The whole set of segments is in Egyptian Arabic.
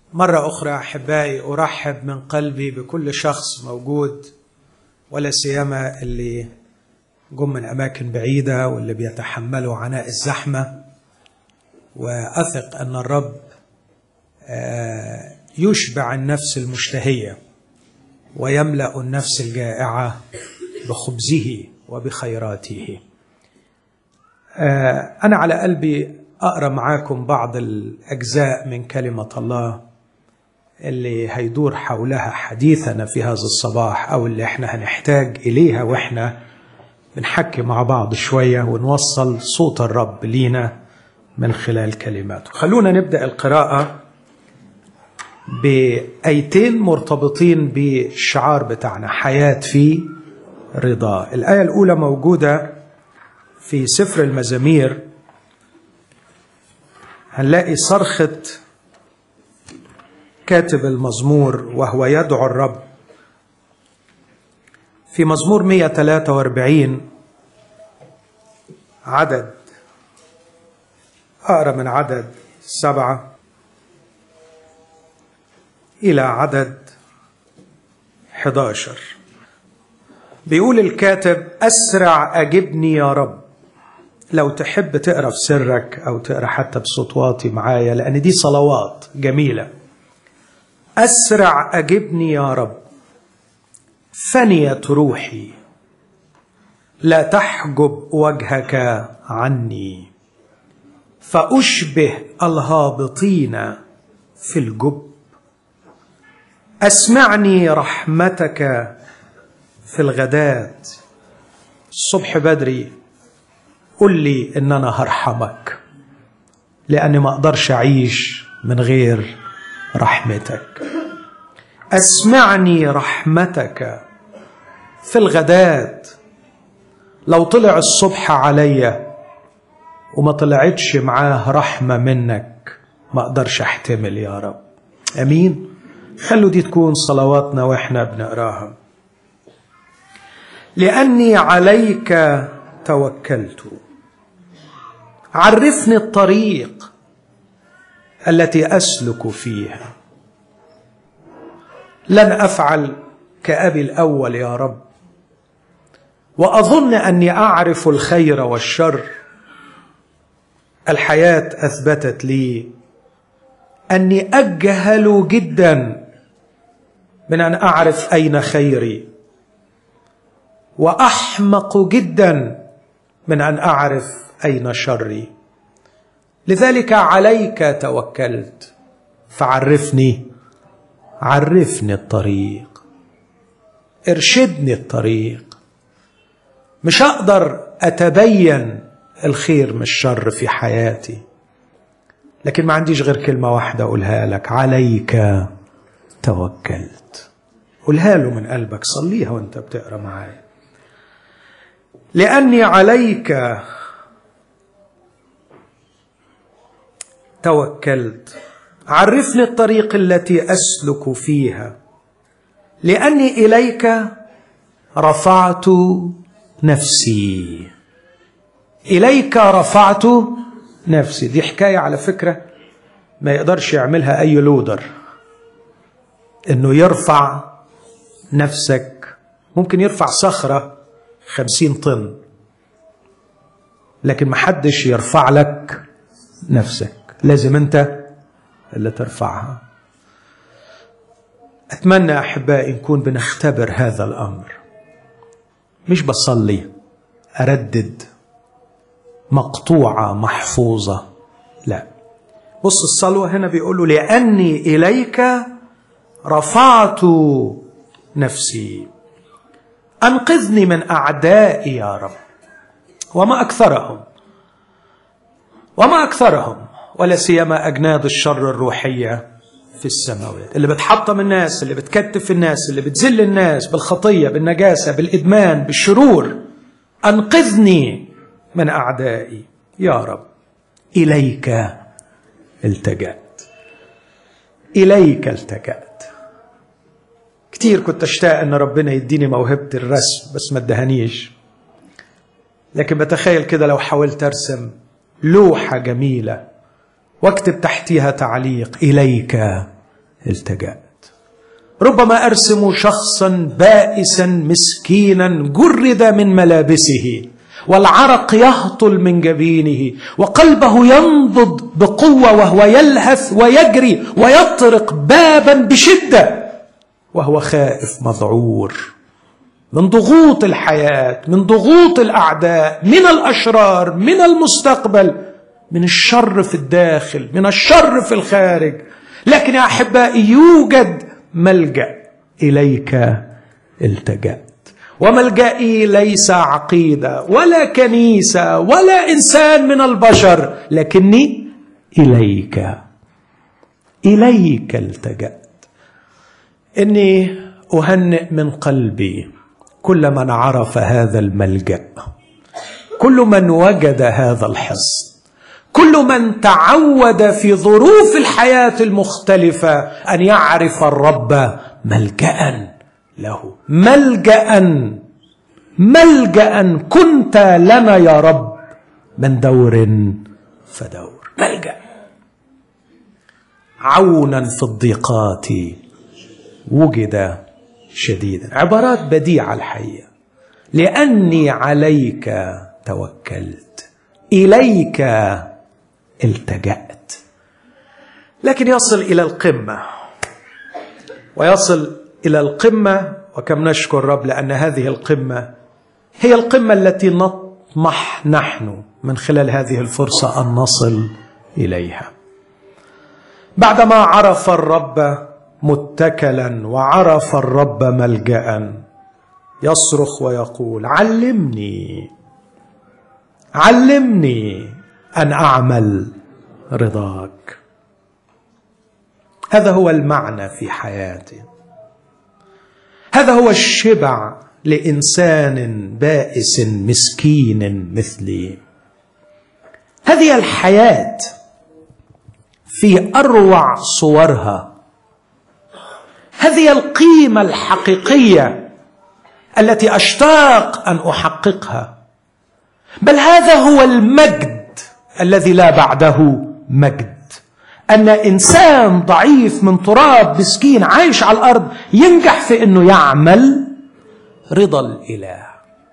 مرة أخرى أحبائي أرحب من قلبي بكل شخص موجود ولا سيما اللي جم من أماكن بعيدة واللي بيتحملوا عناء الزحمة وأثق أن الرب يشبع النفس المشتهية ويملأ النفس الجائعة بخبزه وبخيراته أنا على قلبي أقرأ معاكم بعض الأجزاء من كلمة الله اللي هيدور حولها حديثنا في هذا الصباح أو اللي احنا هنحتاج إليها وإحنا بنحكي مع بعض شوية ونوصل صوت الرب لينا من خلال كلماته خلونا نبدأ القراءة بأيتين مرتبطين بالشعار بتاعنا حياة في رضا الآية الأولى موجودة في سفر المزامير هنلاقي صرخة كاتب المزمور وهو يدعو الرب في مزمور 143 عدد أقرأ من عدد سبعة إلى عدد 11 بيقول الكاتب أسرع أجبني يا رب لو تحب تقرا في سرك او تقرا حتى بصوت واطي معايا لان دي صلوات جميله اسرع اجبني يا رب فنيت روحي لا تحجب وجهك عني فاشبه الهابطين في الجب اسمعني رحمتك في الغداه الصبح بدري قل لي ان انا هرحمك لاني ما اقدرش اعيش من غير رحمتك اسمعني رحمتك في الغداة لو طلع الصبح عليا وما طلعتش معاه رحمة منك ما اقدرش احتمل يا رب امين خلوا دي تكون صلواتنا واحنا بنقراها لاني عليك توكلت عرفني الطريق التي اسلك فيها لن افعل كابي الاول يا رب واظن اني اعرف الخير والشر الحياه اثبتت لي اني اجهل جدا من ان اعرف اين خيري واحمق جدا من ان اعرف اين شري لذلك عليك توكلت فعرفني عرفني الطريق ارشدني الطريق مش هقدر اتبين الخير من الشر في حياتي لكن ما عنديش غير كلمه واحده اقولها لك عليك توكلت قولها له من قلبك صليها وانت بتقرا معايا لاني عليك توكلت عرفني الطريق التي اسلك فيها لاني اليك رفعت نفسي اليك رفعت نفسي دي حكايه على فكره ما يقدرش يعملها اي لودر انه يرفع نفسك ممكن يرفع صخره خمسين طن لكن محدش يرفع لك نفسك لازم انت اللي ترفعها اتمنى احبائي نكون بنختبر هذا الامر مش بصلي اردد مقطوعه محفوظه لا بص الصلوه هنا بيقولوا لاني اليك رفعت نفسي انقذني من اعدائي يا رب وما اكثرهم وما اكثرهم ولا سيما اجناد الشر الروحيه في السماوات اللي بتحطم الناس اللي بتكتف الناس اللي بتذل الناس بالخطيه بالنجاسه بالادمان بالشرور انقذني من اعدائي يا رب اليك التجات اليك التجات كتير كنت اشتاق ان ربنا يديني موهبه الرسم بس ما ادهنيش لكن بتخيل كده لو حاولت ارسم لوحه جميله واكتب تحتيها تعليق اليك التجأت ربما ارسم شخصا بائسا مسكينا جرد من ملابسه والعرق يهطل من جبينه وقلبه ينبض بقوه وهو يلهث ويجري ويطرق بابا بشده وهو خائف مذعور من ضغوط الحياه من ضغوط الاعداء من الاشرار من المستقبل من الشر في الداخل من الشر في الخارج لكن يا احبائي يوجد ملجا اليك التجات وملجئي ليس عقيده ولا كنيسه ولا انسان من البشر لكني اليك اليك التجات اني اهنئ من قلبي كل من عرف هذا الملجا كل من وجد هذا الحصن كل من تعود في ظروف الحياه المختلفه ان يعرف الرب ملجا له ملجا ملجا كنت لنا يا رب من دور فدور ملجا عونا في الضيقات وجد شديدا عبارات بديعه الحقيقه لاني عليك توكلت اليك التجات لكن يصل الى القمه ويصل الى القمه وكم نشكر الرب لان هذه القمه هي القمه التي نطمح نحن من خلال هذه الفرصه ان نصل اليها بعدما عرف الرب متكلا وعرف الرب ملجا يصرخ ويقول علمني علمني ان اعمل رضاك هذا هو المعنى في حياتي هذا هو الشبع لانسان بائس مسكين مثلي هذه الحياه في اروع صورها هذه القيمه الحقيقيه التي اشتاق ان احققها بل هذا هو المجد الذي لا بعده مجد ان انسان ضعيف من تراب مسكين عايش على الارض ينجح في انه يعمل رضا الاله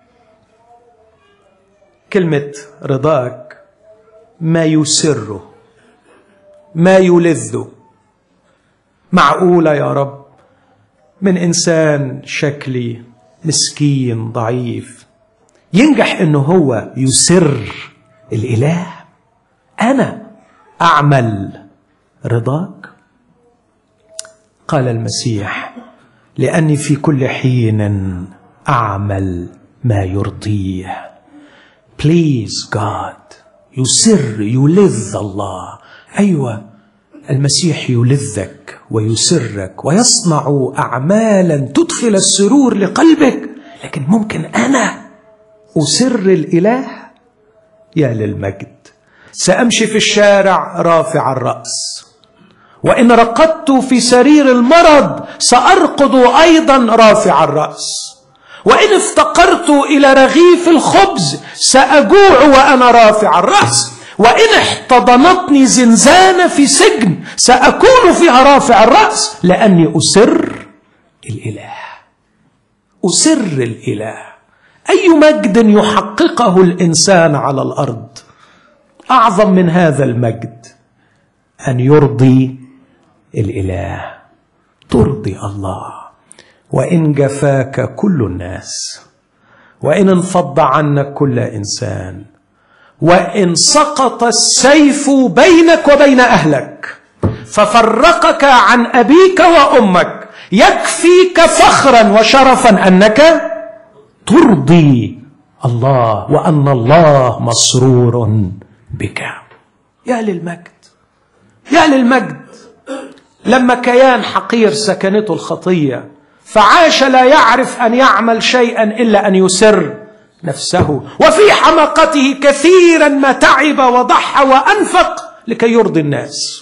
كلمه رضاك ما يسره ما يلذه معقوله يا رب من انسان شكلي مسكين ضعيف ينجح انه هو يسر الاله انا اعمل رضاك قال المسيح لاني في كل حين اعمل ما يرضيه بليز جاد يسر يلذ الله ايوه المسيح يلذك ويسرك ويصنع اعمالا تدخل السرور لقلبك لكن ممكن انا اسر الاله يا للمجد سامشي في الشارع رافع الراس وان رقدت في سرير المرض سارقد ايضا رافع الراس وان افتقرت الى رغيف الخبز ساجوع وانا رافع الراس وان احتضنتني زنزانه في سجن ساكون فيها رافع الراس لاني اسر الاله اسر الاله اي مجد يحققه الانسان على الارض اعظم من هذا المجد ان يرضي الاله ترضي الله وان جفاك كل الناس وان انفض عنك كل انسان وان سقط السيف بينك وبين اهلك ففرقك عن ابيك وامك يكفيك فخرا وشرفا انك ترضي الله وان الله مسرور بك يا للمجد يا للمجد لما كيان حقير سكنته الخطيه فعاش لا يعرف ان يعمل شيئا الا ان يسر نفسه وفي حماقته كثيرا ما تعب وضحى وانفق لكي يرضي الناس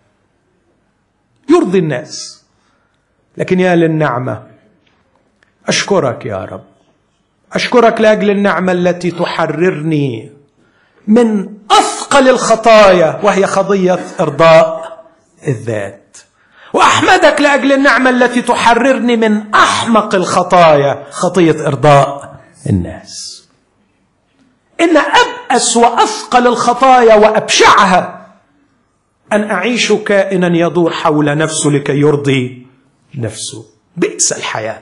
يرضي الناس لكن يا للنعمه اشكرك يا رب اشكرك لاجل النعمه التي تحررني من اثقل الخطايا وهي قضيه ارضاء الذات واحمدك لاجل النعمه التي تحررني من احمق الخطايا خطيه ارضاء الناس ان ابأس واثقل الخطايا وابشعها ان اعيش كائنا يدور حول نفسه لكي يرضي نفسه بئس الحياه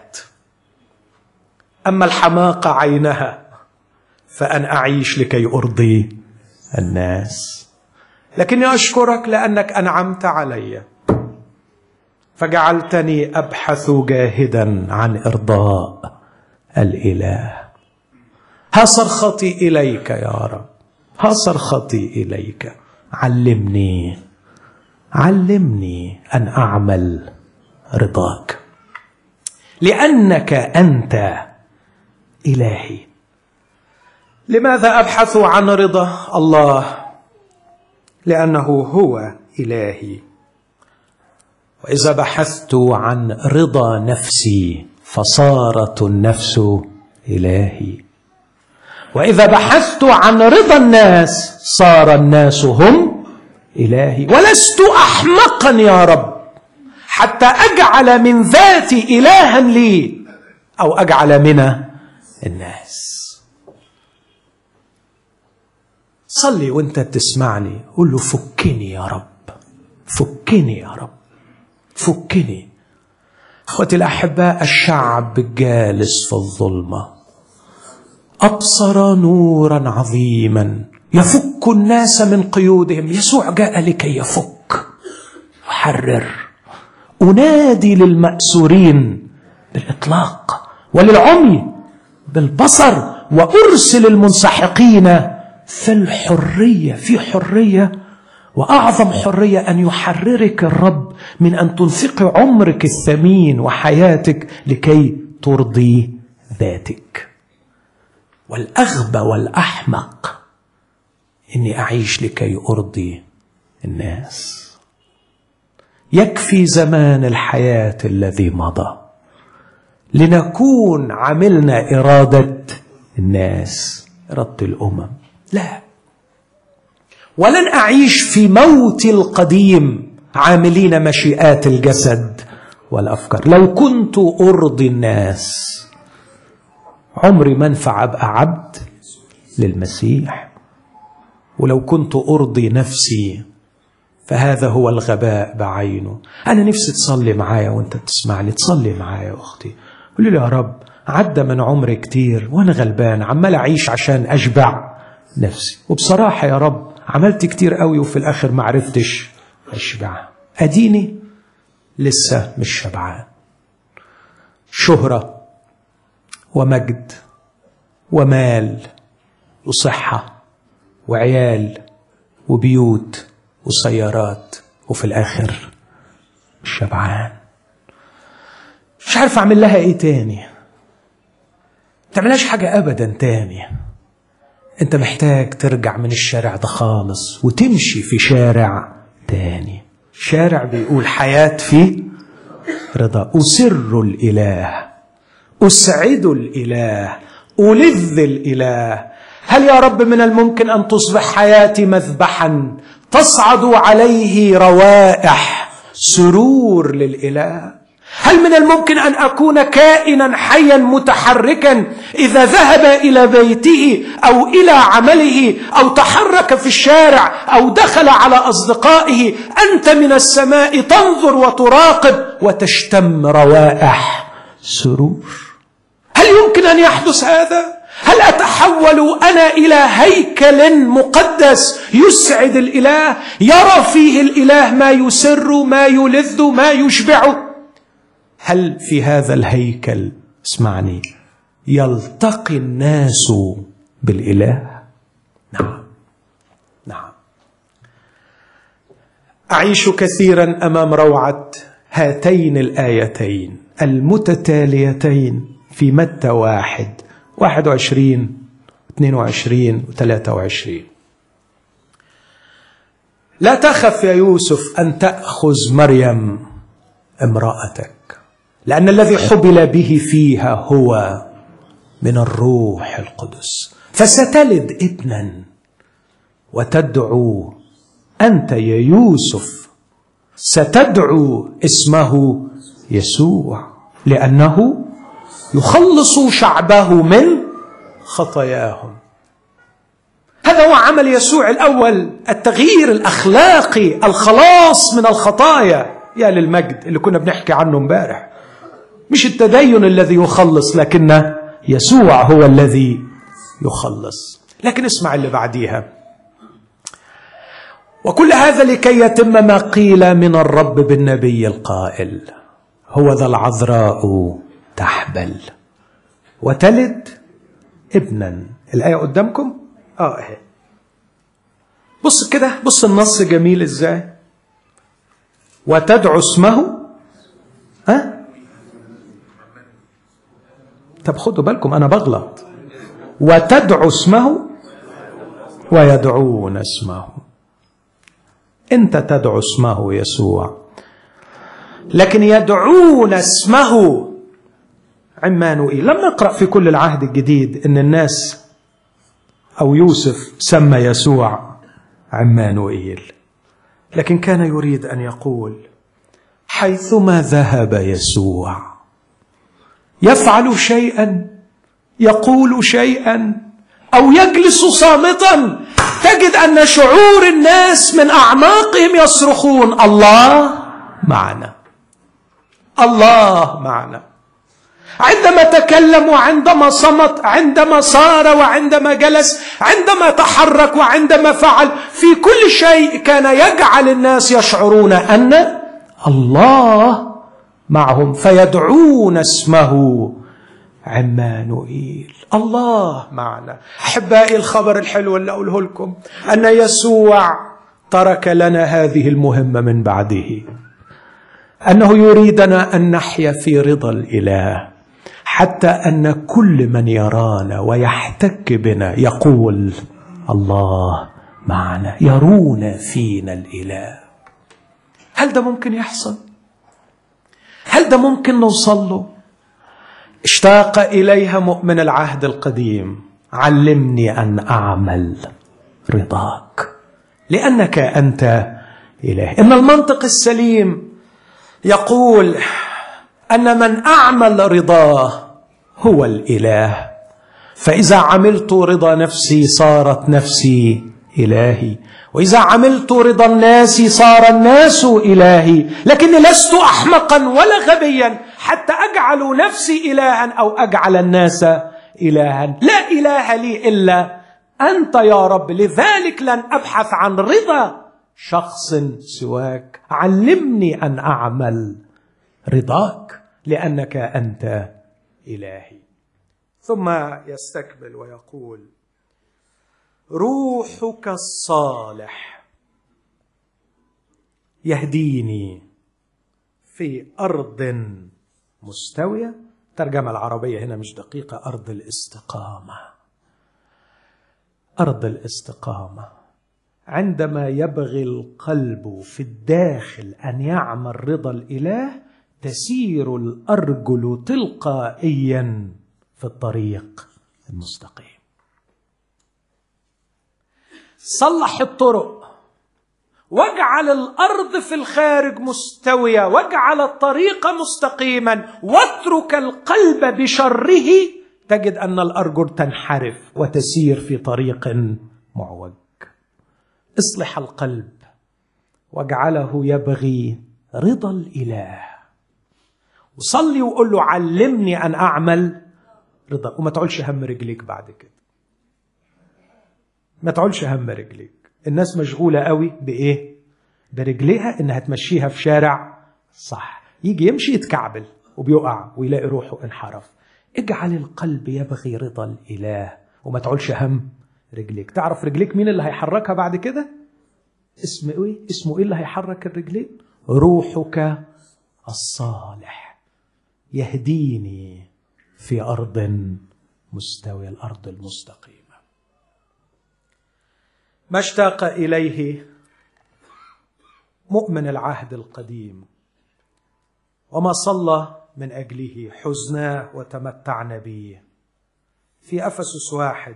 اما الحماقه عينها فان اعيش لكي ارضي الناس لكني اشكرك لانك انعمت علي فجعلتني ابحث جاهدا عن ارضاء الاله ها صرختي اليك يا رب ها صرختي اليك علمني علمني ان اعمل رضاك لانك انت الهي لماذا ابحث عن رضا الله لانه هو الهي واذا بحثت عن رضا نفسي فصارت النفس الهي واذا بحثت عن رضا الناس صار الناس هم الهي ولست احمقا يا رب حتى اجعل من ذاتي الها لي او اجعل من الناس صلي وانت تسمعني قول له فكني يا رب فكني يا رب فكني اخوتي الاحباء الشعب الجالس في الظلمه ابصر نورا عظيما يفك الناس من قيودهم يسوع جاء لكي يفك يحرر انادي للماسورين بالاطلاق وللعمي بالبصر وارسل المنسحقين في الحريه في حريه واعظم حريه ان يحررك الرب من ان تنفق عمرك الثمين وحياتك لكي ترضي ذاتك والاغبى والاحمق اني اعيش لكي ارضي الناس يكفي زمان الحياه الذي مضى لنكون عملنا اراده الناس اراده الامم لا ولن اعيش في موت القديم عاملين مشيئات الجسد والافكار لو كنت ارضي الناس عمري ما انفع ابقى عبد للمسيح ولو كنت ارضي نفسي فهذا هو الغباء بعينه انا نفسي تصلي معايا وانت بتسمعني تصلي معايا يا اختي قولي لي يا رب عدى من عمري كتير وانا غلبان عمال اعيش عشان اشبع نفسي وبصراحه يا رب عملت كتير قوي وفي الاخر ما عرفتش اشبع اديني لسه مش شبعان شهره ومجد ومال وصحه وعيال وبيوت وسيارات وفي الاخر مش شبعان مش عارف اعمل لها ايه تاني ما تعملهاش حاجه ابدا تاني انت محتاج ترجع من الشارع ده خالص وتمشي في شارع تاني شارع بيقول حياة في رضا أسر الإله أسعد الإله ألذ الإله هل يا رب من الممكن أن تصبح حياتي مذبحا تصعد عليه روائح سرور للإله هل من الممكن ان اكون كائنا حيا متحركا اذا ذهب الى بيته او الى عمله او تحرك في الشارع او دخل على اصدقائه انت من السماء تنظر وتراقب وتشتم روائح سرور هل يمكن ان يحدث هذا هل اتحول انا الى هيكل مقدس يسعد الاله يرى فيه الاله ما يسر ما يلذ ما يشبعه هل في هذا الهيكل اسمعني يلتقي الناس بالاله نعم نعم اعيش كثيرا امام روعه هاتين الايتين المتتاليتين في متى واحد واحد وعشرين اثنين وعشرين وثلاثة وعشرين لا تخف يا يوسف أن تأخذ مريم امرأتك لأن الذي حبل به فيها هو من الروح القدس فستلد ابنا وتدعو أنت يا يوسف ستدعو اسمه يسوع لانه يخلص شعبه من خطاياهم هذا هو عمل يسوع الاول التغيير الاخلاقي الخلاص من الخطايا يا للمجد اللي كنا بنحكي عنه امبارح مش التدين الذي يخلص لكن يسوع هو الذي يخلص لكن اسمع اللي بعديها وكل هذا لكي يتم ما قيل من الرب بالنبي القائل هو ذا العذراء تحبل وتلد ابنا الآية قدامكم اه اهي بص كده بص النص جميل ازاي وتدعو اسمه ها طب خدوا بالكم انا بغلط وتدعو اسمه ويدعون اسمه انت تدعو اسمه يسوع لكن يدعون اسمه عمانوئيل لم نقرا في كل العهد الجديد ان الناس او يوسف سمى يسوع عمانوئيل لكن كان يريد ان يقول حيثما ذهب يسوع يفعل شيئا يقول شيئا او يجلس صامتا تجد ان شعور الناس من اعماقهم يصرخون الله معنا الله معنا عندما تكلم وعندما صمت عندما صار وعندما جلس عندما تحرك وعندما فعل في كل شيء كان يجعل الناس يشعرون ان الله معهم فيدعون اسمه عمانوئيل الله معنا احبائي الخبر الحلو اللي اقوله لكم ان يسوع ترك لنا هذه المهمه من بعده انه يريدنا ان نحيا في رضا الاله حتى ان كل من يرانا ويحتك بنا يقول الله معنا يرون فينا الاله هل ده ممكن يحصل هل ده ممكن نوصل له اشتاق اليها مؤمن العهد القديم علمني ان اعمل رضاك لانك انت اله ان المنطق السليم يقول ان من اعمل رضاه هو الاله فاذا عملت رضا نفسي صارت نفسي الهي واذا عملت رضا الناس صار الناس الهي لكني لست احمقا ولا غبيا حتى اجعل نفسي الها او اجعل الناس الها لا اله لي الا انت يا رب لذلك لن ابحث عن رضا شخص سواك علمني ان اعمل رضاك لانك انت الهي ثم يستكمل ويقول روحك الصالح يهديني في ارض مستويه الترجمه العربيه هنا مش دقيقه ارض الاستقامه ارض الاستقامه عندما يبغي القلب في الداخل ان يعمل رضا الاله تسير الارجل تلقائيا في الطريق المستقيم صلح الطرق واجعل الارض في الخارج مستويه واجعل الطريق مستقيما واترك القلب بشره تجد ان الارجل تنحرف وتسير في طريق معوج اصلح القلب واجعله يبغي رضا الاله وصلي وقول له علمني ان اعمل رضا وما تعولش هم رجليك بعد كده ما تعولش هم رجليك الناس مشغوله قوي بايه برجليها انها تمشيها في شارع صح يجي يمشي يتكعبل وبيقع ويلاقي روحه انحرف اجعل القلب يبغي رضا الاله وما تعولش هم رجليك تعرف رجليك مين اللي هيحركها بعد كده اسمه ايه اسمه ايه اللي هيحرك الرجلين روحك الصالح يهديني في ارض مستويه الارض المستقيمه ما اشتاق اليه مؤمن العهد القديم وما صلى من اجله حزنا وتمتعنا به في افسس واحد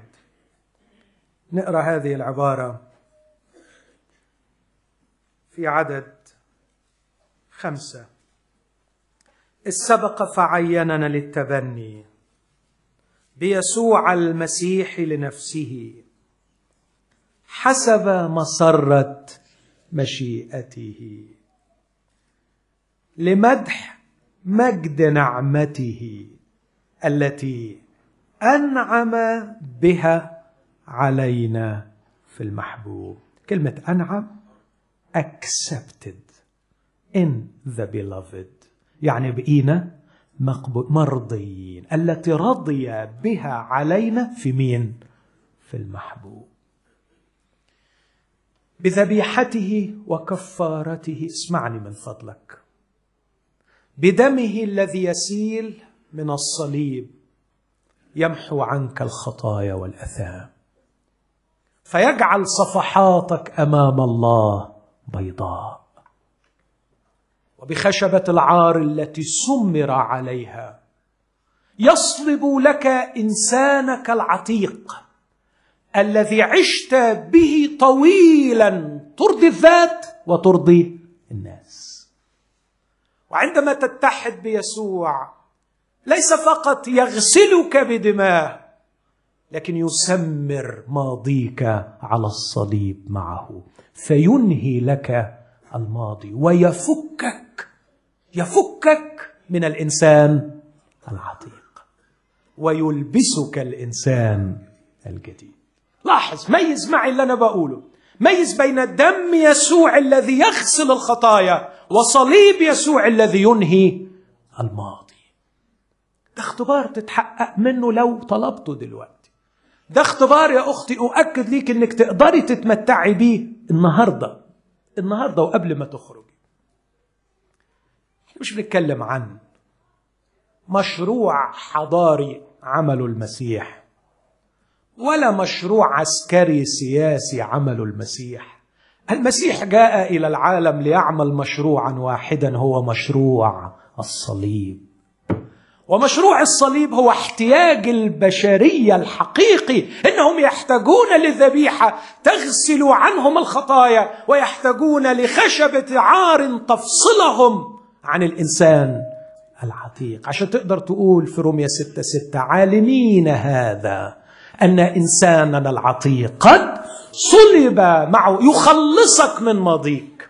نقرا هذه العباره في عدد خمسة السبق فعيننا للتبني بيسوع المسيح لنفسه حسب مسرة مشيئته لمدح مجد نعمته التي انعم بها علينا في المحبوب كلمه انعم accepted in the beloved يعني بقينا مقبول مرضيين التي رضي بها علينا في مين في المحبوب بذبيحته وكفارته اسمعني من فضلك بدمه الذي يسيل من الصليب يمحو عنك الخطايا والاثام فيجعل صفحاتك امام الله بيضاء وبخشبه العار التي سمر عليها يصلب لك انسانك العتيق الذي عشت به طويلا ترضي الذات وترضي الناس وعندما تتحد بيسوع ليس فقط يغسلك بدماه لكن يسمر ماضيك على الصليب معه فينهي لك الماضي ويفكك يفكك من الانسان العتيق ويلبسك الانسان الجديد لاحظ ميز معي اللي انا بقوله ميز بين دم يسوع الذي يغسل الخطايا وصليب يسوع الذي ينهي الماضي ده اختبار تتحقق منه لو طلبته دلوقتي ده اختبار يا اختي اؤكد ليك انك تقدري تتمتعي بيه النهارده النهارده وقبل ما تخرجي مش بنتكلم عن مشروع حضاري عمله المسيح ولا مشروع عسكري سياسي عمله المسيح المسيح جاء الى العالم ليعمل مشروعا واحدا هو مشروع الصليب ومشروع الصليب هو احتياج البشريه الحقيقي انهم يحتاجون لذبيحه تغسل عنهم الخطايا ويحتاجون لخشبه عار تفصلهم عن الانسان العتيق عشان تقدر تقول في روميا 6 6 عالمين هذا ان انساننا العتيق قد صلب معه يخلصك من ماضيك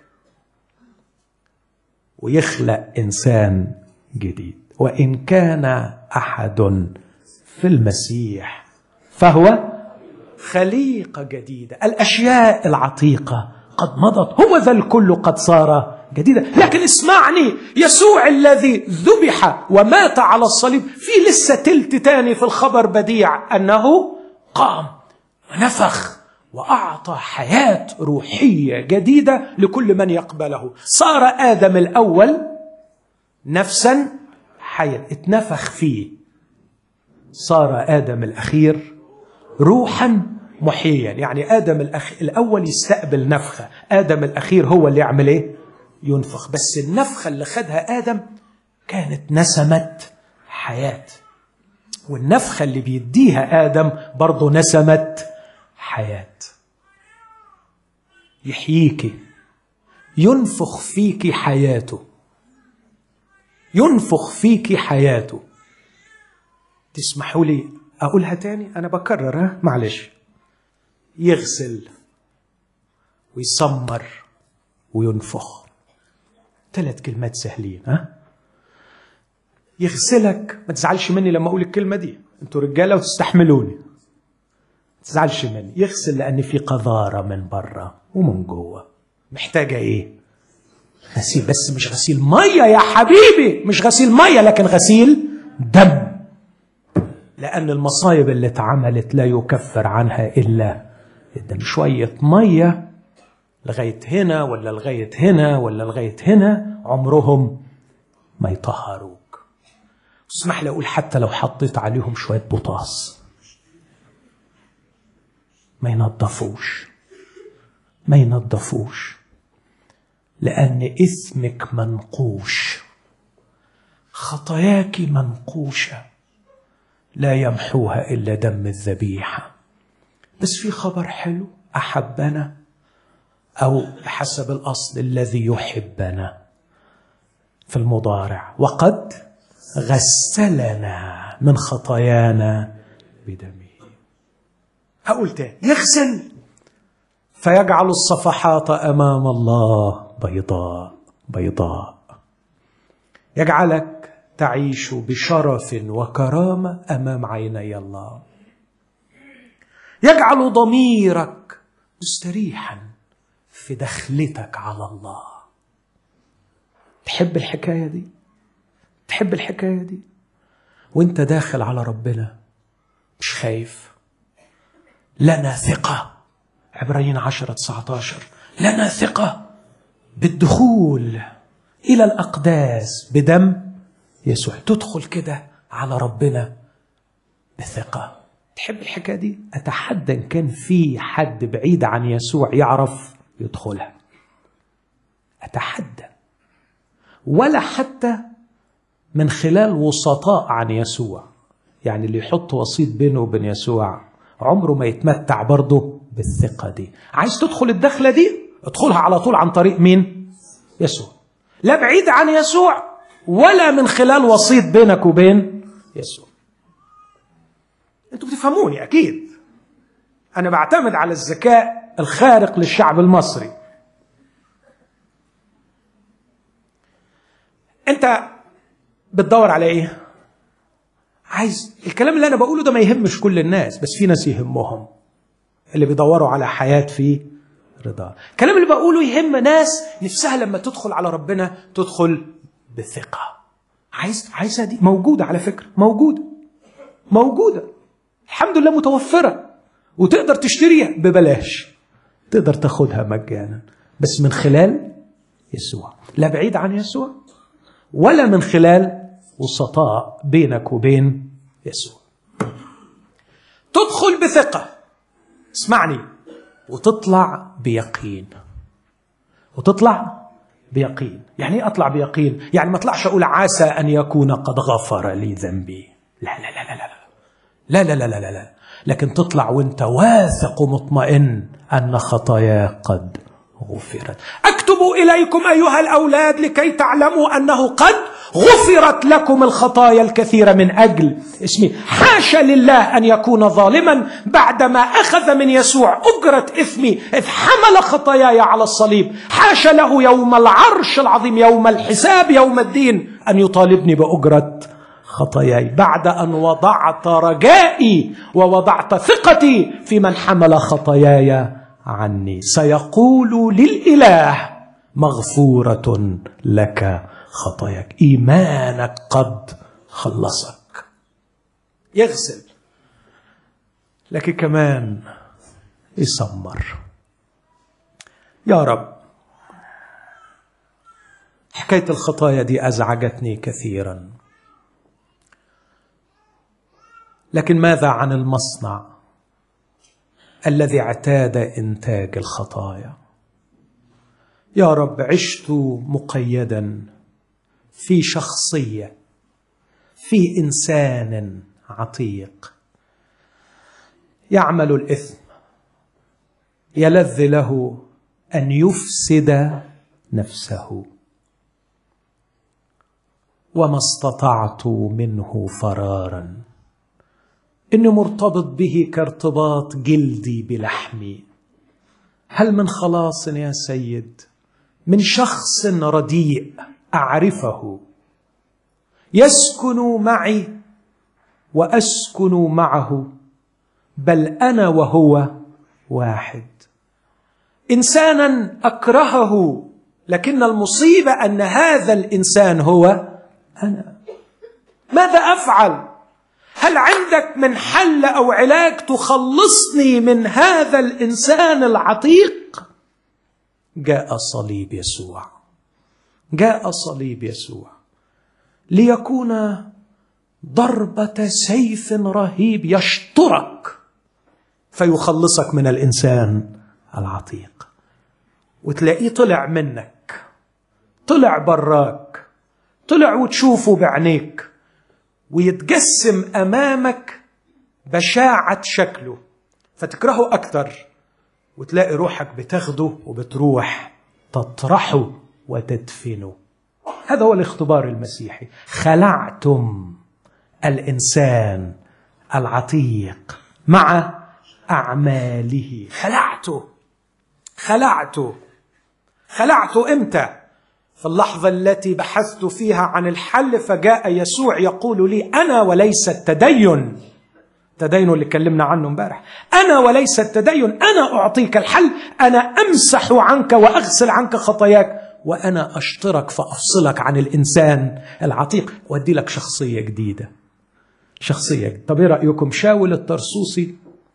ويخلق انسان جديد وان كان احد في المسيح فهو خليقه جديده الاشياء العتيقه قد مضت هو ذا الكل قد صار جديدا لكن اسمعني يسوع الذي ذبح ومات على الصليب في لسه تلت تاني في الخبر بديع انه قام ونفخ واعطى حياه روحيه جديده لكل من يقبله صار ادم الاول نفسا حيا اتنفخ فيه صار ادم الاخير روحا محيا يعني ادم الأخ... الاول يستقبل نفخه ادم الاخير هو اللي يعمل ايه ينفخ بس النفخه اللي خدها ادم كانت نسمت حياه والنفخه اللي بيديها ادم برضه نسمت حياه يحييك ينفخ فيك حياته ينفخ فيك حياته تسمحوا لي اقولها تاني انا بكرر ها معلش يغسل ويسمر وينفخ ثلاث كلمات سهلين ها يغسلك ما تزعلش مني لما اقول الكلمه دي انتوا رجاله وتستحملوني ما تزعلش مني يغسل لان في قذاره من بره ومن جوه محتاجه ايه غسيل بس مش غسيل ميه يا حبيبي مش غسيل ميه لكن غسيل دم لان المصايب اللي اتعملت لا يكفر عنها الا الدم شويه ميه لغايه هنا ولا لغايه هنا ولا لغايه هنا عمرهم ما يطهروك اسمح لي اقول حتى لو حطيت عليهم شويه بوتاص ما ينظفوش ما ينظفوش لأن إثمك منقوش خطاياك منقوشة لا يمحوها إلا دم الذبيحة بس في خبر حلو أحبنا أو حسب الأصل الذي يحبنا في المضارع وقد غسلنا من خطايانا بدمه هقول تاني يغسل فيجعل الصفحات امام الله بيضاء بيضاء يجعلك تعيش بشرف وكرامه امام عيني الله يجعل ضميرك مستريحا في دخلتك على الله تحب الحكايه دي تحب الحكايه دي وانت داخل على ربنا مش خايف لنا ثقه عبرين عشرة 19 لنا ثقة بالدخول إلى الأقداس بدم يسوع تدخل كده على ربنا بثقة تحب الحكاية دي أتحدى إن كان في حد بعيد عن يسوع يعرف يدخلها أتحدى ولا حتى من خلال وسطاء عن يسوع يعني اللي يحط وسيط بينه وبين يسوع عمره ما يتمتع برضه بالثقة دي عايز تدخل الدخلة دي ادخلها على طول عن طريق مين يسوع لا بعيد عن يسوع ولا من خلال وسيط بينك وبين يسوع انتوا بتفهموني اكيد انا بعتمد على الذكاء الخارق للشعب المصري انت بتدور على ايه عايز الكلام اللي انا بقوله ده ما يهمش كل الناس بس في ناس يهمهم اللي بيدوروا على حياه في رضا الكلام اللي بقوله يهم ناس نفسها لما تدخل على ربنا تدخل بثقه عايز عايزها دي موجوده على فكره موجوده موجوده الحمد لله متوفره وتقدر تشتريها ببلاش تقدر تاخدها مجانا بس من خلال يسوع لا بعيد عن يسوع ولا من خلال وسطاء بينك وبين يسوع تدخل بثقة اسمعني وتطلع بيقين وتطلع بيقين يعني ايه اطلع بيقين يعني ما اطلعش اقول عسى ان يكون قد غفر لي ذنبي لا لا لا لا لا لا لا لا لا لا, لا. لكن تطلع وانت واثق ومطمئن ان خطاياك قد غفرت اكتب اليكم ايها الاولاد لكي تعلموا انه قد غفرت لكم الخطايا الكثيره من اجل اسمي حاشا لله ان يكون ظالما بعدما اخذ من يسوع اجره اثمي اذ حمل خطاياي على الصليب حاشا له يوم العرش العظيم يوم الحساب يوم الدين ان يطالبني باجره خطاياي بعد ان وضعت رجائي ووضعت ثقتي في من حمل خطاياي عني سيقول للاله مغفوره لك خطاياك ايمانك قد خلصك يغسل لكن كمان يسمر يا رب حكايه الخطايا دي ازعجتني كثيرا لكن ماذا عن المصنع الذي اعتاد انتاج الخطايا يا رب عشت مقيدا في شخصيه في انسان عتيق يعمل الاثم يلذ له ان يفسد نفسه وما استطعت منه فرارا اني مرتبط به كارتباط جلدي بلحمي هل من خلاص يا سيد من شخص رديء اعرفه يسكن معي واسكن معه بل انا وهو واحد انسانا اكرهه لكن المصيبه ان هذا الانسان هو انا ماذا افعل هل عندك من حل او علاج تخلصني من هذا الانسان العتيق جاء صليب يسوع جاء صليب يسوع ليكون ضربه سيف رهيب يشطرك فيخلصك من الانسان العتيق وتلاقيه طلع منك طلع براك طلع وتشوفه بعينيك ويتجسم امامك بشاعه شكله فتكرهه اكثر وتلاقي روحك بتاخده وبتروح تطرحه وتدفنه هذا هو الاختبار المسيحي خلعتم الانسان العتيق مع اعماله خلعته خلعته خلعته امتى في اللحظه التي بحثت فيها عن الحل فجاء يسوع يقول لي انا وليس التدين التدين اللي اتكلمنا عنه امبارح انا وليس التدين انا اعطيك الحل انا امسح عنك واغسل عنك خطاياك وانا اشترك فافصلك عن الانسان العتيق وادي لك شخصيه جديده شخصيه جديدة. طب ايه رايكم شاول الطرسوسي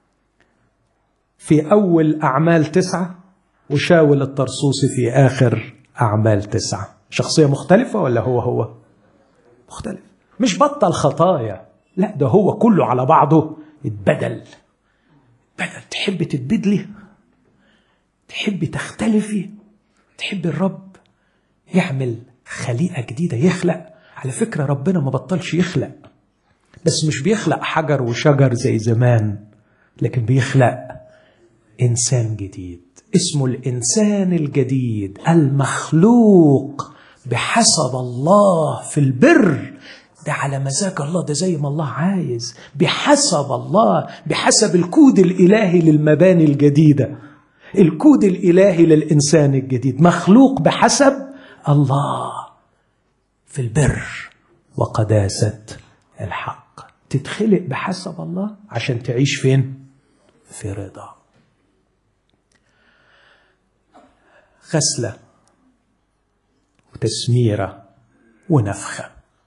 في اول اعمال تسعه وشاول الطرسوسي في اخر اعمال تسعه شخصيه مختلفه ولا هو هو مختلف مش بطل خطايا لا ده هو كله على بعضه اتبدل بدل تحب تتبدلي تحبي تختلفي تحبي الرب يعمل خليقه جديده يخلق على فكره ربنا ما بطلش يخلق بس مش بيخلق حجر وشجر زي زمان لكن بيخلق انسان جديد اسمه الانسان الجديد المخلوق بحسب الله في البر ده على مزاج الله ده زي ما الله عايز بحسب الله بحسب الكود الالهي للمباني الجديده الكود الالهي للانسان الجديد مخلوق بحسب الله في البر وقداسه الحق تتخلق بحسب الله عشان تعيش فين في رضا غسله وتسميره ونفخه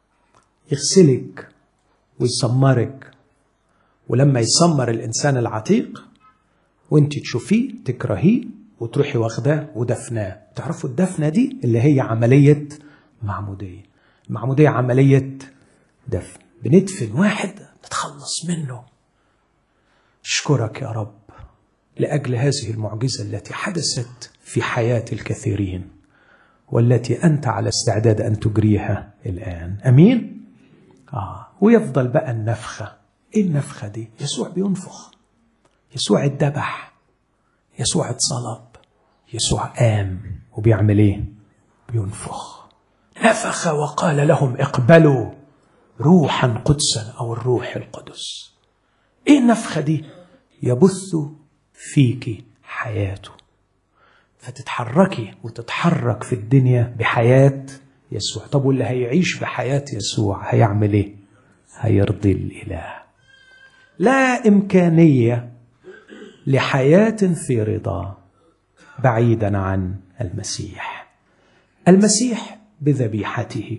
يغسلك ويسمرك ولما يسمر الانسان العتيق وانت تشوفيه تكرهيه وتروحي واخداه ودفناه تعرفوا الدفنه دي اللي هي عمليه معموديه المعموديه عمليه دفن بندفن واحد نتخلص منه اشكرك يا رب لاجل هذه المعجزه التي حدثت في حياه الكثيرين والتي انت على استعداد ان تجريها الان امين اه ويفضل بقى النفخه ايه النفخه دي يسوع بينفخ يسوع اتذبح يسوع اتصلب يسوع قام وبيعمل ايه بينفخ نفخ وقال لهم اقبلوا روحا قدسا او الروح القدس ايه النفخه دي يبث فيك حياته فتتحركي وتتحرك في الدنيا بحياه يسوع طب واللي هيعيش بحياه يسوع هيعمل ايه هيرضي الاله لا امكانيه لحياه في رضا بعيدا عن المسيح المسيح بذبيحته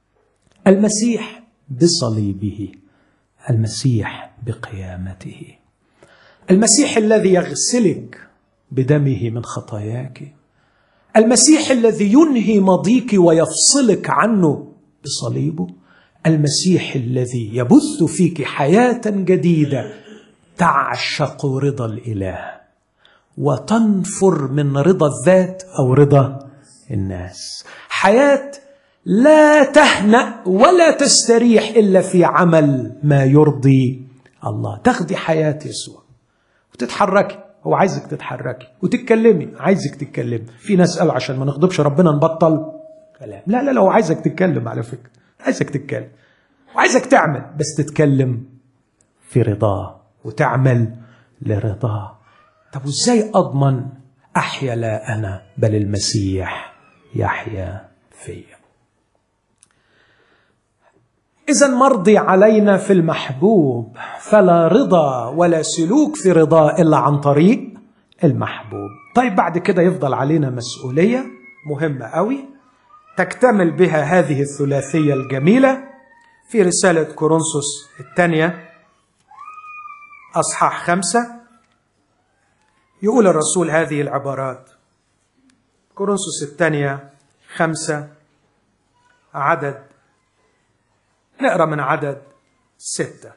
المسيح بصليبه المسيح بقيامته المسيح الذي يغسلك بدمه من خطاياك المسيح الذي ينهي ماضيك ويفصلك عنه بصليبه المسيح الذي يبث فيك حياه جديده تعشق رضا الاله وتنفر من رضا الذات او رضا الناس حياه لا تهنا ولا تستريح الا في عمل ما يرضي الله تاخدي حياه يسوع وتتحركي هو عايزك تتحركي وتتكلمي عايزك تتكلمي في ناس قالوا عشان ما نغضبش ربنا نبطل كلام لا لا لا هو عايزك تتكلم على فكره عايزك تتكلم وعايزك تعمل بس تتكلم في رضاه وتعمل لرضاه طب وازاي اضمن احيا لا انا بل المسيح يحيا فيا إذا مرضي علينا في المحبوب فلا رضا ولا سلوك في رضا إلا عن طريق المحبوب طيب بعد كده يفضل علينا مسؤولية مهمة قوي تكتمل بها هذه الثلاثية الجميلة في رسالة كورنثوس الثانية أصحاح خمسة يقول الرسول هذه العبارات كورنثوس الثانية خمسة عدد نقرا من عدد ستة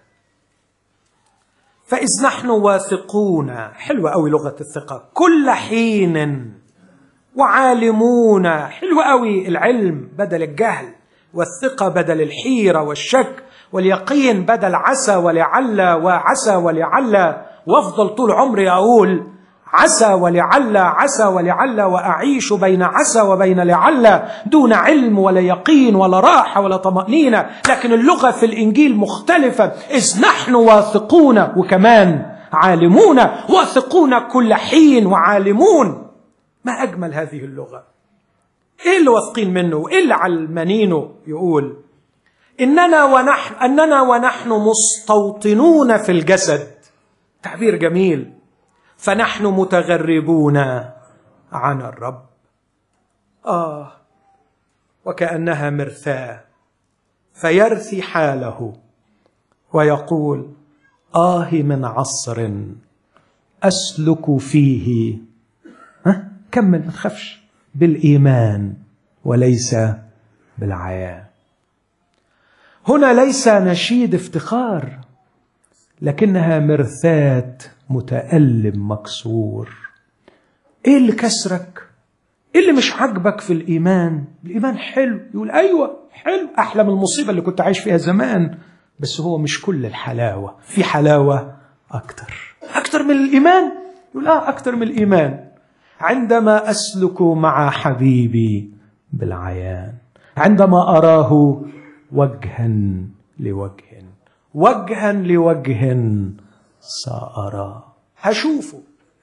فإذ نحن واثقون حلوة أوي لغة الثقة كل حين وعالمون حلوة أوي العلم بدل الجهل والثقة بدل الحيرة والشك واليقين بدل عسى ولعل وعسى ولعل وافضل طول عمري أقول عسى ولعل عسى ولعل واعيش بين عسى وبين لعل دون علم ولا يقين ولا راحه ولا طمانينه لكن اللغه في الانجيل مختلفه اذ نحن واثقون وكمان عالمون واثقون كل حين وعالمون ما اجمل هذه اللغه ايه اللي واثقين منه وايه اللي علمانينه يقول اننا ونحن اننا ونحن مستوطنون في الجسد تعبير جميل فنحن متغربون عن الرب اه وكانها مرثاه فيرثي حاله ويقول آه من عصر أسلك فيه ها كمل ما تخافش بالإيمان وليس بالعيان هنا ليس نشيد افتخار لكنها مرثاة متألم مكسور ايه اللي كسرك ايه اللي مش عاجبك في الايمان الايمان حلو يقول ايوه حلو احلى من المصيبه اللي كنت عايش فيها زمان بس هو مش كل الحلاوه في حلاوه اكتر اكتر من الايمان يقول اه اكتر من الايمان عندما اسلك مع حبيبي بالعيان عندما اراه وجها لوجه وجها لوجه سارى هشوفه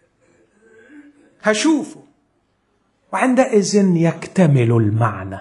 هشوفه وعندئذ يكتمل المعنى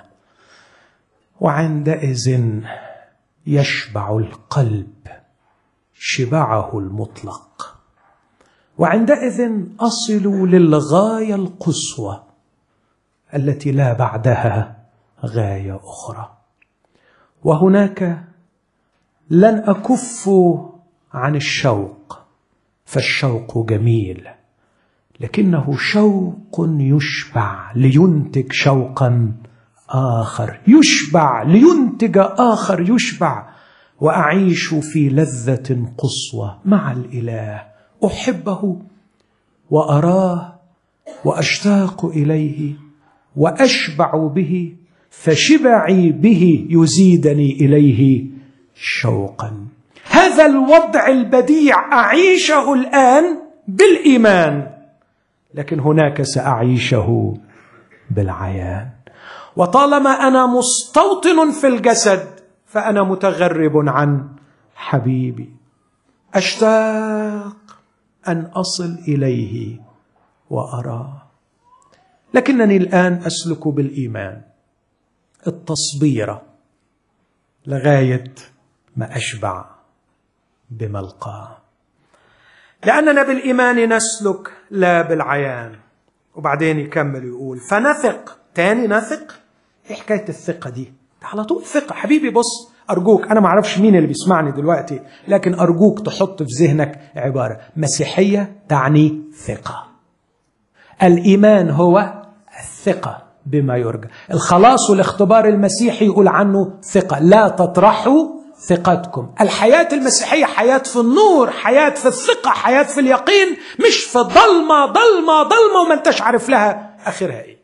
وعندئذ يشبع القلب شبعه المطلق وعندئذ اصل للغايه القصوى التي لا بعدها غايه اخرى وهناك لن اكف عن الشوق فالشوق جميل لكنه شوق يشبع لينتج شوقا اخر يشبع لينتج اخر يشبع واعيش في لذه قصوى مع الاله احبه واراه واشتاق اليه واشبع به فشبعي به يزيدني اليه شوقا هذا الوضع البديع اعيشه الان بالايمان لكن هناك ساعيشه بالعيان وطالما انا مستوطن في الجسد فانا متغرب عن حبيبي اشتاق ان اصل اليه واراه لكنني الان اسلك بالايمان التصبيره لغايه ما اشبع بما القاه لاننا بالايمان نسلك لا بالعيان وبعدين يكمل يقول فنثق تاني نثق ايه حكايه الثقه دي على طول ثقه حبيبي بص ارجوك انا ما اعرفش مين اللي بيسمعني دلوقتي لكن ارجوك تحط في ذهنك عباره مسيحيه تعني ثقه الايمان هو الثقه بما يرجى الخلاص والاختبار المسيحي يقول عنه ثقه لا تطرحوا ثقتكم الحياة المسيحية حياة في النور حياة في الثقة حياة في اليقين مش في ضلمة ضلمة ضلمة وما انتش عارف لها آخرها ايه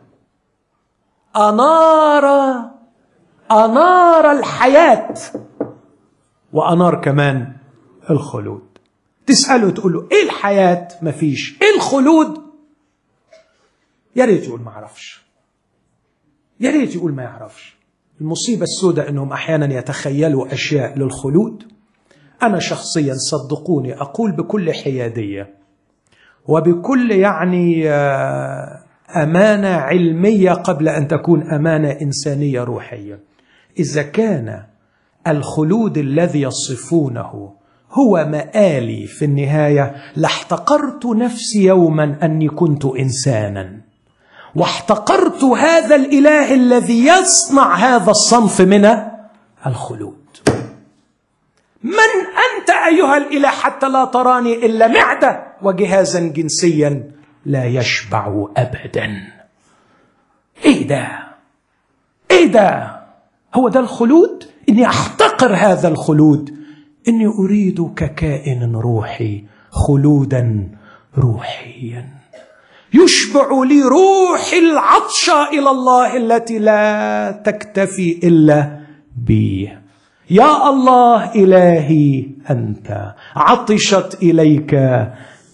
أنار أنار الحياة وأنار كمان الخلود تسأله تقول له إيه الحياة مفيش إيه الخلود يا ريت يقول ما أعرفش يا ريت يقول ما يعرفش المصيبة السوداء أنهم أحيانا يتخيلوا أشياء للخلود أنا شخصيا صدقوني أقول بكل حيادية وبكل يعني أمانة علمية قبل أن تكون أمانة إنسانية روحية إذا كان الخلود الذي يصفونه هو مآلي في النهاية لاحتقرت نفسي يوما أني كنت إنسانا واحتقرت هذا الاله الذي يصنع هذا الصنف من الخلود من انت ايها الاله حتى لا تراني الا معده وجهازا جنسيا لا يشبع ابدا ايه ده ايه ده هو ده الخلود اني احتقر هذا الخلود اني اريد ككائن روحي خلودا روحيا يشبع لي روح العطشة إلى الله التي لا تكتفي إلا بي يا الله إلهي أنت عطشت إليك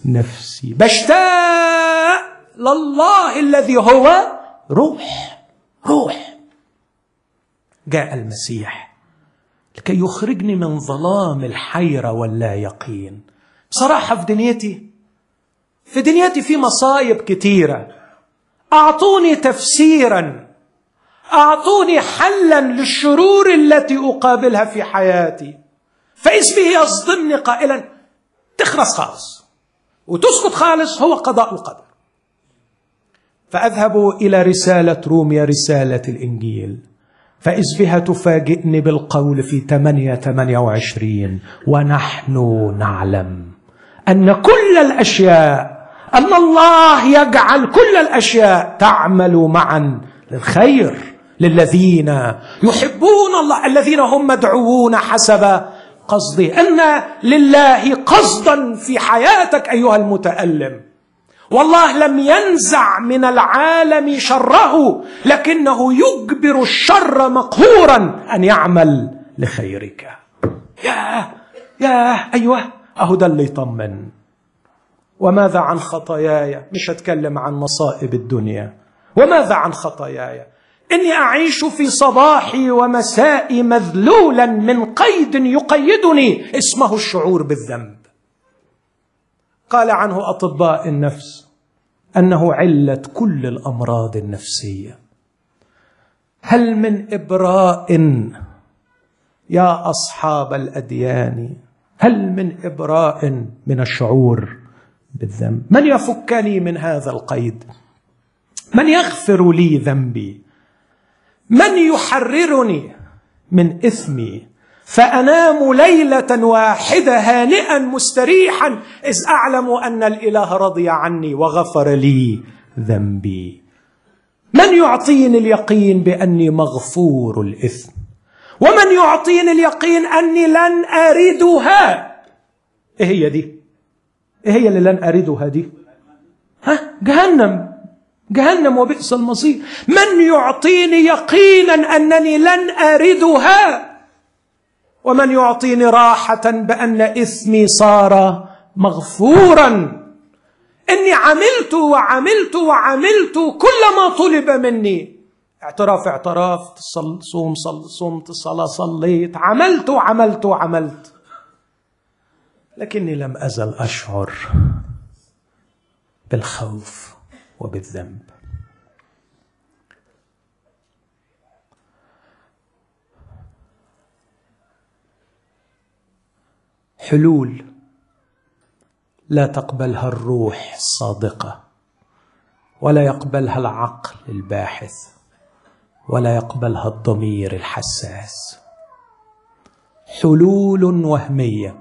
نفسي بشتاق لله الذي هو روح روح جاء المسيح لكي يخرجني من ظلام الحيره واللا يقين بصراحه في دنيتي في دنيتي في مصايب كتيره اعطوني تفسيرا اعطوني حلا للشرور التي اقابلها في حياتي فاذ به يصدمني قائلا تخرس خالص وتسكت خالص هو قضاء وقدر فاذهب الى رساله روميا رساله الانجيل فإذ بها تفاجئني بالقول في 8 28 ونحن نعلم أن كل الأشياء أن الله يجعل كل الأشياء تعمل معا للخير للذين يحبون الله الذين هم مدعوون حسب قصده ان لله قصدا في حياتك ايها المتالم والله لم ينزع من العالم شره لكنه يجبر الشر مقهورا ان يعمل لخيرك يا يا ايوه اهو ده اللي يطمن وماذا عن خطاياي مش هتكلم عن مصائب الدنيا وماذا عن خطاياي اني اعيش في صباحي ومسائي مذلولا من قيد يقيدني اسمه الشعور بالذنب قال عنه اطباء النفس انه عله كل الامراض النفسيه هل من ابراء يا اصحاب الاديان هل من ابراء من الشعور بالذنب من يفكني من هذا القيد من يغفر لي ذنبي من يحررني من اثمي فانام ليله واحده هانئا مستريحا اذ اعلم ان الاله رضي عني وغفر لي ذنبي من يعطيني اليقين باني مغفور الاثم ومن يعطيني اليقين اني لن اردها ايه هي دي ايه هي اللي لن اردها دي ها جهنم جهنم وبئس المصير من يعطيني يقينا انني لن اردها ومن يعطيني راحه بان اثمي صار مغفورا اني عملت وعملت وعملت كل ما طلب مني اعتراف اعتراف صل صوم صل صمت صلاة صليت عملت وعملت وعملت لكني لم ازل اشعر بالخوف وبالذنب حلول لا تقبلها الروح الصادقه ولا يقبلها العقل الباحث ولا يقبلها الضمير الحساس حلول وهميه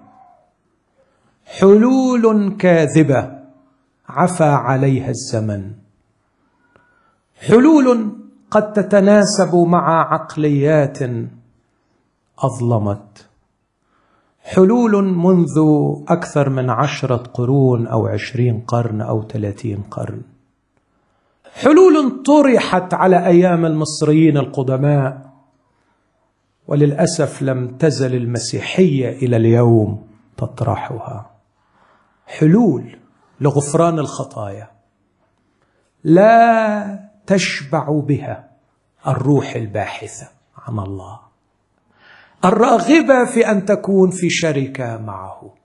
حلول كاذبه عفى عليها الزمن حلول قد تتناسب مع عقليات اظلمت حلول منذ اكثر من عشره قرون او عشرين قرن او ثلاثين قرن حلول طرحت على ايام المصريين القدماء وللاسف لم تزل المسيحيه الى اليوم تطرحها حلول لغفران الخطايا لا تشبع بها الروح الباحثه عن الله الراغبه في ان تكون في شركه معه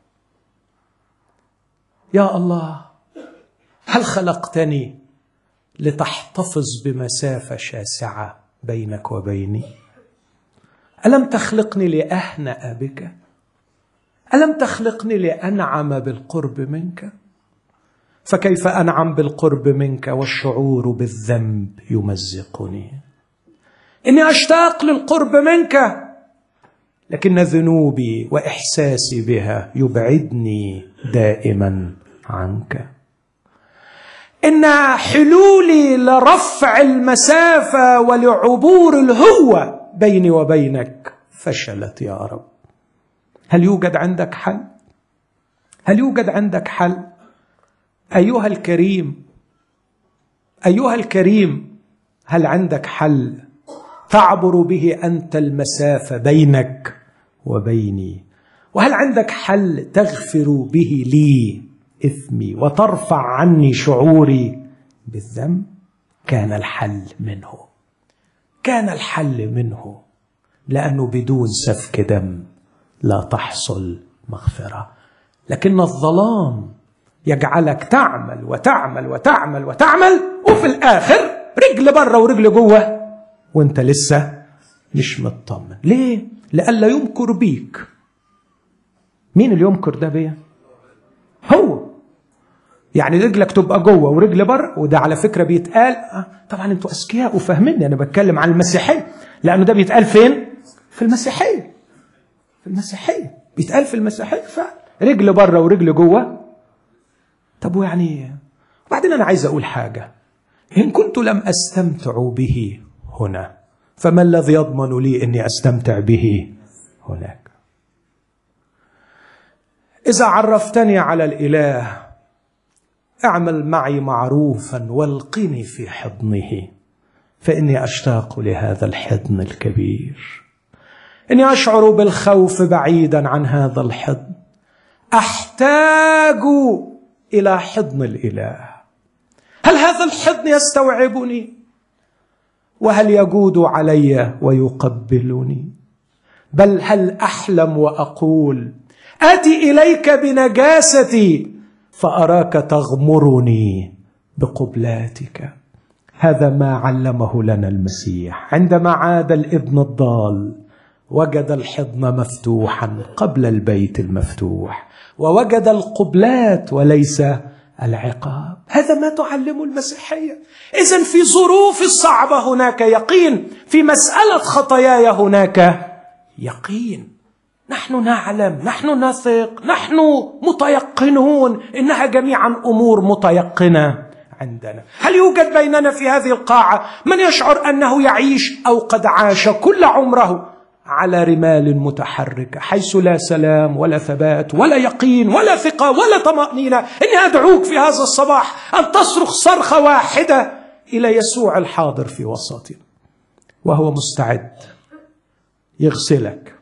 يا الله هل خلقتني لتحتفظ بمسافه شاسعه بينك وبيني الم تخلقني لاهنا بك الم تخلقني لانعم بالقرب منك فكيف انعم بالقرب منك والشعور بالذنب يمزقني اني اشتاق للقرب منك لكن ذنوبي واحساسي بها يبعدني دائما عنك ان حلولي لرفع المسافه ولعبور الهوه بيني وبينك فشلت يا رب هل يوجد عندك حل هل يوجد عندك حل ايها الكريم ايها الكريم هل عندك حل تعبر به انت المسافه بينك وبيني وهل عندك حل تغفر به لي اثمي وترفع عني شعوري بالذنب كان الحل منه كان الحل منه لانه بدون سفك دم لا تحصل مغفره لكن الظلام يجعلك تعمل وتعمل وتعمل وتعمل وفي الاخر رجل بره ورجل جوه وانت لسه مش مطمن ليه لئلا يمكر بيك مين اللي يمكر ده بيا هو يعني رجلك تبقى جوه ورجل بره وده على فكره بيتقال آه، طبعا انتوا اذكياء وفاهميني انا بتكلم عن المسيحيه لانه ده بيتقال فين؟ في المسيحيه في المسيحيه بيتقال في المسيحيه فعلا رجل بره ورجل جوه طب ويعني وبعدين انا عايز اقول حاجه ان كنت لم استمتع به هنا فما الذي يضمن لي اني استمتع به هناك اذا عرفتني على الاله اعمل معي معروفا والقني في حضنه فاني اشتاق لهذا الحضن الكبير اني اشعر بالخوف بعيدا عن هذا الحضن احتاج الى حضن الاله هل هذا الحضن يستوعبني وهل يجود علي ويقبلني بل هل احلم واقول اتي اليك بنجاستي فاراك تغمرني بقبلاتك هذا ما علمه لنا المسيح عندما عاد الابن الضال وجد الحضن مفتوحا قبل البيت المفتوح ووجد القبلات وليس العقاب هذا ما تعلمه المسيحيه اذا في ظروف الصعبه هناك يقين في مساله خطاياي هناك يقين نحن نعلم نحن نثق نحن متيقنون انها جميعا امور متيقنه عندنا هل يوجد بيننا في هذه القاعه من يشعر انه يعيش او قد عاش كل عمره على رمال متحركه حيث لا سلام ولا ثبات ولا يقين ولا ثقه ولا طمانينه اني ادعوك في هذا الصباح ان تصرخ صرخه واحده الى يسوع الحاضر في وسطنا وهو مستعد يغسلك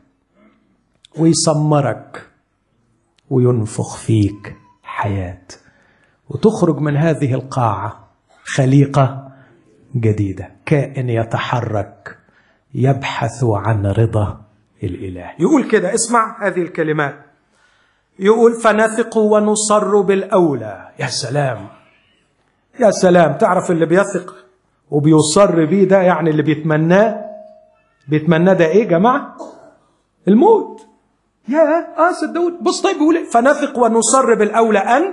ويسمرك وينفخ فيك حياه وتخرج من هذه القاعه خليقه جديده كائن يتحرك يبحث عن رضا الاله يقول كده اسمع هذه الكلمات يقول فنثق ونصر بالاولى يا سلام يا سلام تعرف اللي بيثق وبيصر بيه ده يعني اللي بيتمناه بيتمناه ده ايه يا جماعه الموت يا اه صدقوني بص طيب بيقول إيه؟ فنثق ونصر بالاولى ان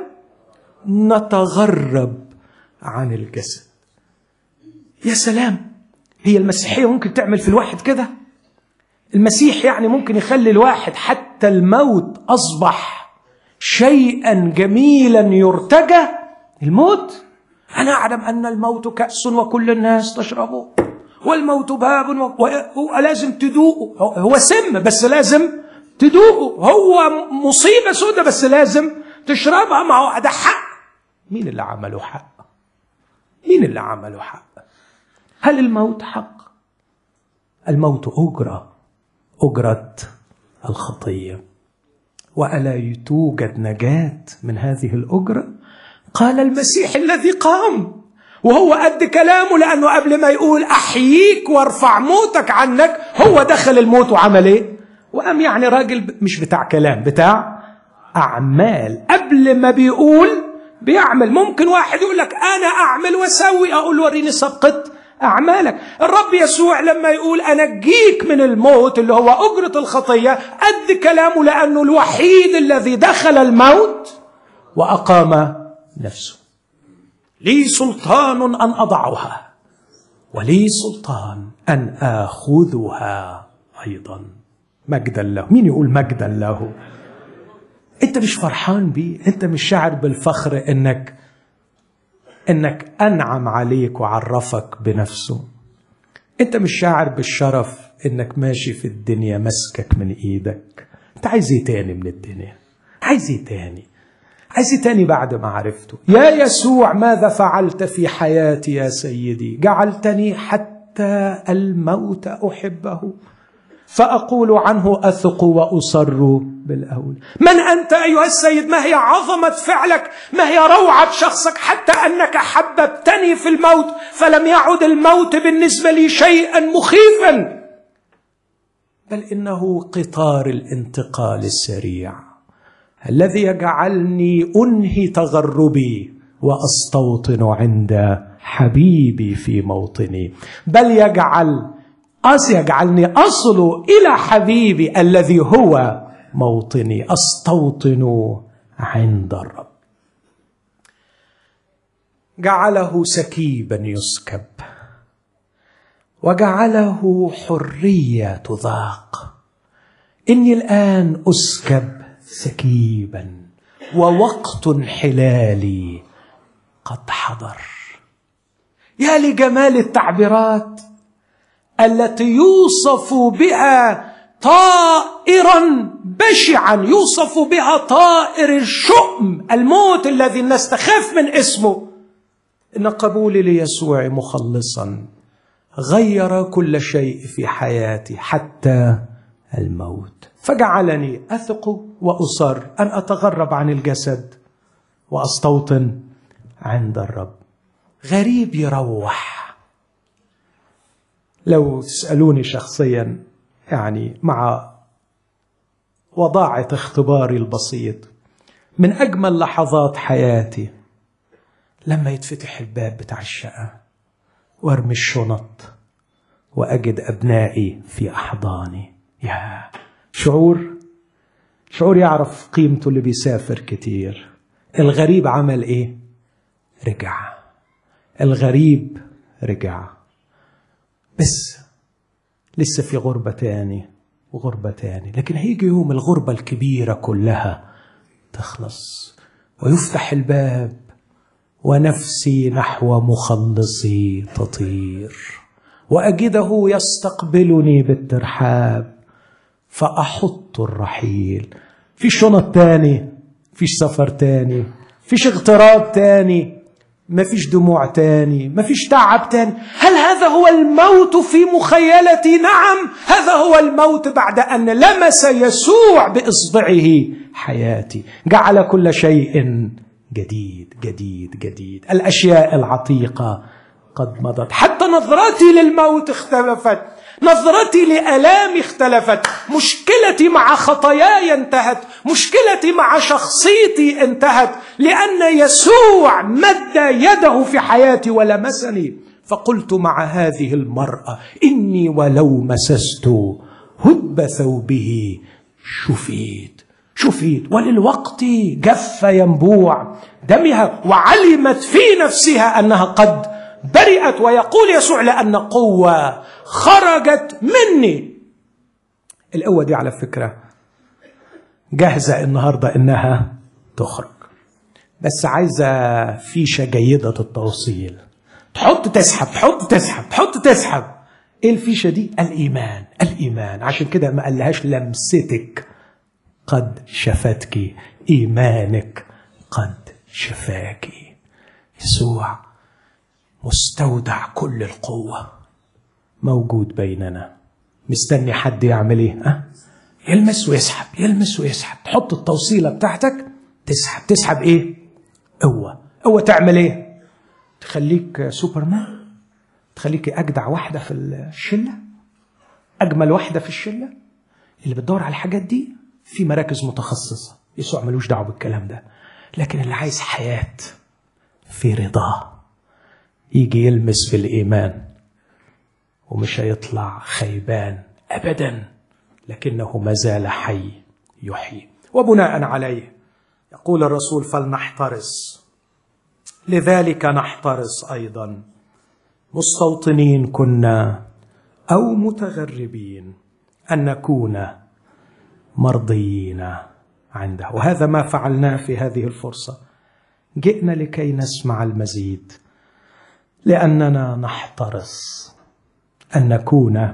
نتغرب عن الجسد يا سلام هي المسيحيه ممكن تعمل في الواحد كده المسيح يعني ممكن يخلي الواحد حتى الموت اصبح شيئا جميلا يرتجى الموت انا اعلم ان الموت كاس وكل الناس تشربه والموت باب و... ولازم تدوقه هو سم بس لازم تدوقه هو مصيبه سودة بس لازم تشربها ما هو ده حق مين اللي عمله حق مين اللي عمله حق هل الموت حق الموت اجره اجره الخطيه والا توجد نجاه من هذه الاجره قال المسيح الذي قام وهو قد كلامه لانه قبل ما يقول احييك وارفع موتك عنك هو دخل الموت وعمل ايه وقام يعني راجل مش بتاع كلام بتاع اعمال قبل ما بيقول بيعمل ممكن واحد يقول لك انا اعمل واسوي اقول وريني سبقه اعمالك الرب يسوع لما يقول انجيك من الموت اللي هو اجره الخطيه قد كلامه لانه الوحيد الذي دخل الموت واقام نفسه لي سلطان ان اضعها ولي سلطان ان اخذها ايضا مجدا له مين يقول مجدا له انت مش فرحان بيه انت مش شاعر بالفخر انك انك انعم عليك وعرفك بنفسه انت مش شاعر بالشرف انك ماشي في الدنيا مسكك من ايدك انت عايز ايه تاني من الدنيا عايز ايه تاني عايز ايه تاني بعد ما عرفته يا يسوع ماذا فعلت في حياتي يا سيدي جعلتني حتى الموت احبه فأقول عنه أثق وأصر بالأول من أنت أيها السيد ما هي عظمة فعلك ما هي روعة شخصك حتى أنك حببتني في الموت فلم يعد الموت بالنسبة لي شيئا مخيفا بل إنه قطار الانتقال السريع الذي يجعلني أنهي تغربي وأستوطن عند حبيبي في موطني بل يجعل أس يجعلني أصل إلى حبيبي الذي هو موطني أستوطن عند الرب جعله سكيبا يسكب وجعله حرية تذاق إني الآن أسكب سكيبا ووقت حلالي قد حضر يا لجمال التعبيرات التي يوصف بها طائرا بشعا يوصف بها طائر الشؤم الموت الذي نستخاف من اسمه ان قبولي ليسوع مخلصا غير كل شيء في حياتي حتى الموت فجعلني اثق واصر ان اتغرب عن الجسد واستوطن عند الرب غريب يروح لو تسألوني شخصيا يعني مع وضاعة اختباري البسيط من أجمل لحظات حياتي لما يتفتح الباب بتاع الشقة وارمي الشنط وأجد أبنائي في أحضاني يا شعور شعور يعرف قيمته اللي بيسافر كتير الغريب عمل ايه رجع الغريب رجع بس لسه في غربة تاني وغربة تاني لكن هيجي يوم الغربة الكبيرة كلها تخلص ويفتح الباب ونفسي نحو مخلصي تطير واجده يستقبلني بالترحاب فاحط الرحيل في شنط تاني فيش سفر تاني فيش اغتراب تاني ما فيش دموع تاني ما فيش تعب تاني هل هذا هو الموت في مخيلتي نعم هذا هو الموت بعد أن لمس يسوع بإصبعه حياتي جعل كل شيء جديد جديد جديد الأشياء العتيقة قد مضت حتى نظرتي للموت اختلفت نظرتي لالامي اختلفت مشكلتي مع خطاياي انتهت مشكلتي مع شخصيتي انتهت لان يسوع مد يده في حياتي ولمسني فقلت مع هذه المراه اني ولو مسست هب ثوبه شفيت شفيت وللوقت جف ينبوع دمها وعلمت في نفسها انها قد برئت ويقول يسوع لأن قوة خرجت مني القوة دي على فكرة جاهزة النهاردة إنها تخرج بس عايزة فيشة جيدة التوصيل تحط تسحب تحط تسحب تحط تسحب ايه الفيشة دي الإيمان الإيمان عشان كده ما قالهاش لمستك قد شفتك إيمانك قد شفاك يسوع مستودع كل القوة موجود بيننا مستني حد يعمل ايه أه؟ يلمس ويسحب يلمس ويسحب تحط التوصيلة بتاعتك تسحب تسحب ايه قوة قوة تعمل ايه تخليك سوبرمان تخليك أجدع واحدة في الشلة أجمل واحدة في الشلة اللي بتدور على الحاجات دي في مراكز متخصصة يسوع ملوش دعوة بالكلام ده لكن اللي عايز حياة في رضاه يجي يلمس في الإيمان ومش هيطلع خيبان أبدا لكنه ما زال حي يحيي وبناء عليه يقول الرسول فلنحترس لذلك نحترس أيضا مستوطنين كنا أو متغربين أن نكون مرضيين عنده وهذا ما فعلناه في هذه الفرصة جئنا لكي نسمع المزيد لاننا نحترس ان نكون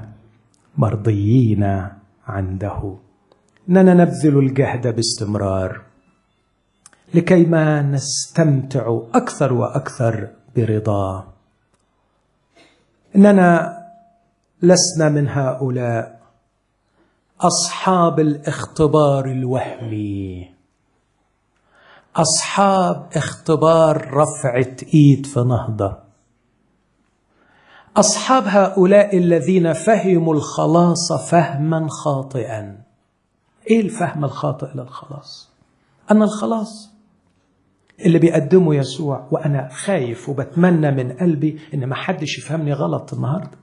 مرضيين عنده اننا نبذل الجهد باستمرار لكي ما نستمتع اكثر واكثر برضاه اننا لسنا من هؤلاء اصحاب الاختبار الوهمي اصحاب اختبار رفعه ايد في نهضه اصحاب هؤلاء الذين فهموا الخلاص فهما خاطئا ايه الفهم الخاطئ للخلاص ان الخلاص اللي بيقدمه يسوع وانا خايف وبتمنى من قلبي ان ما حدش يفهمني غلط النهارده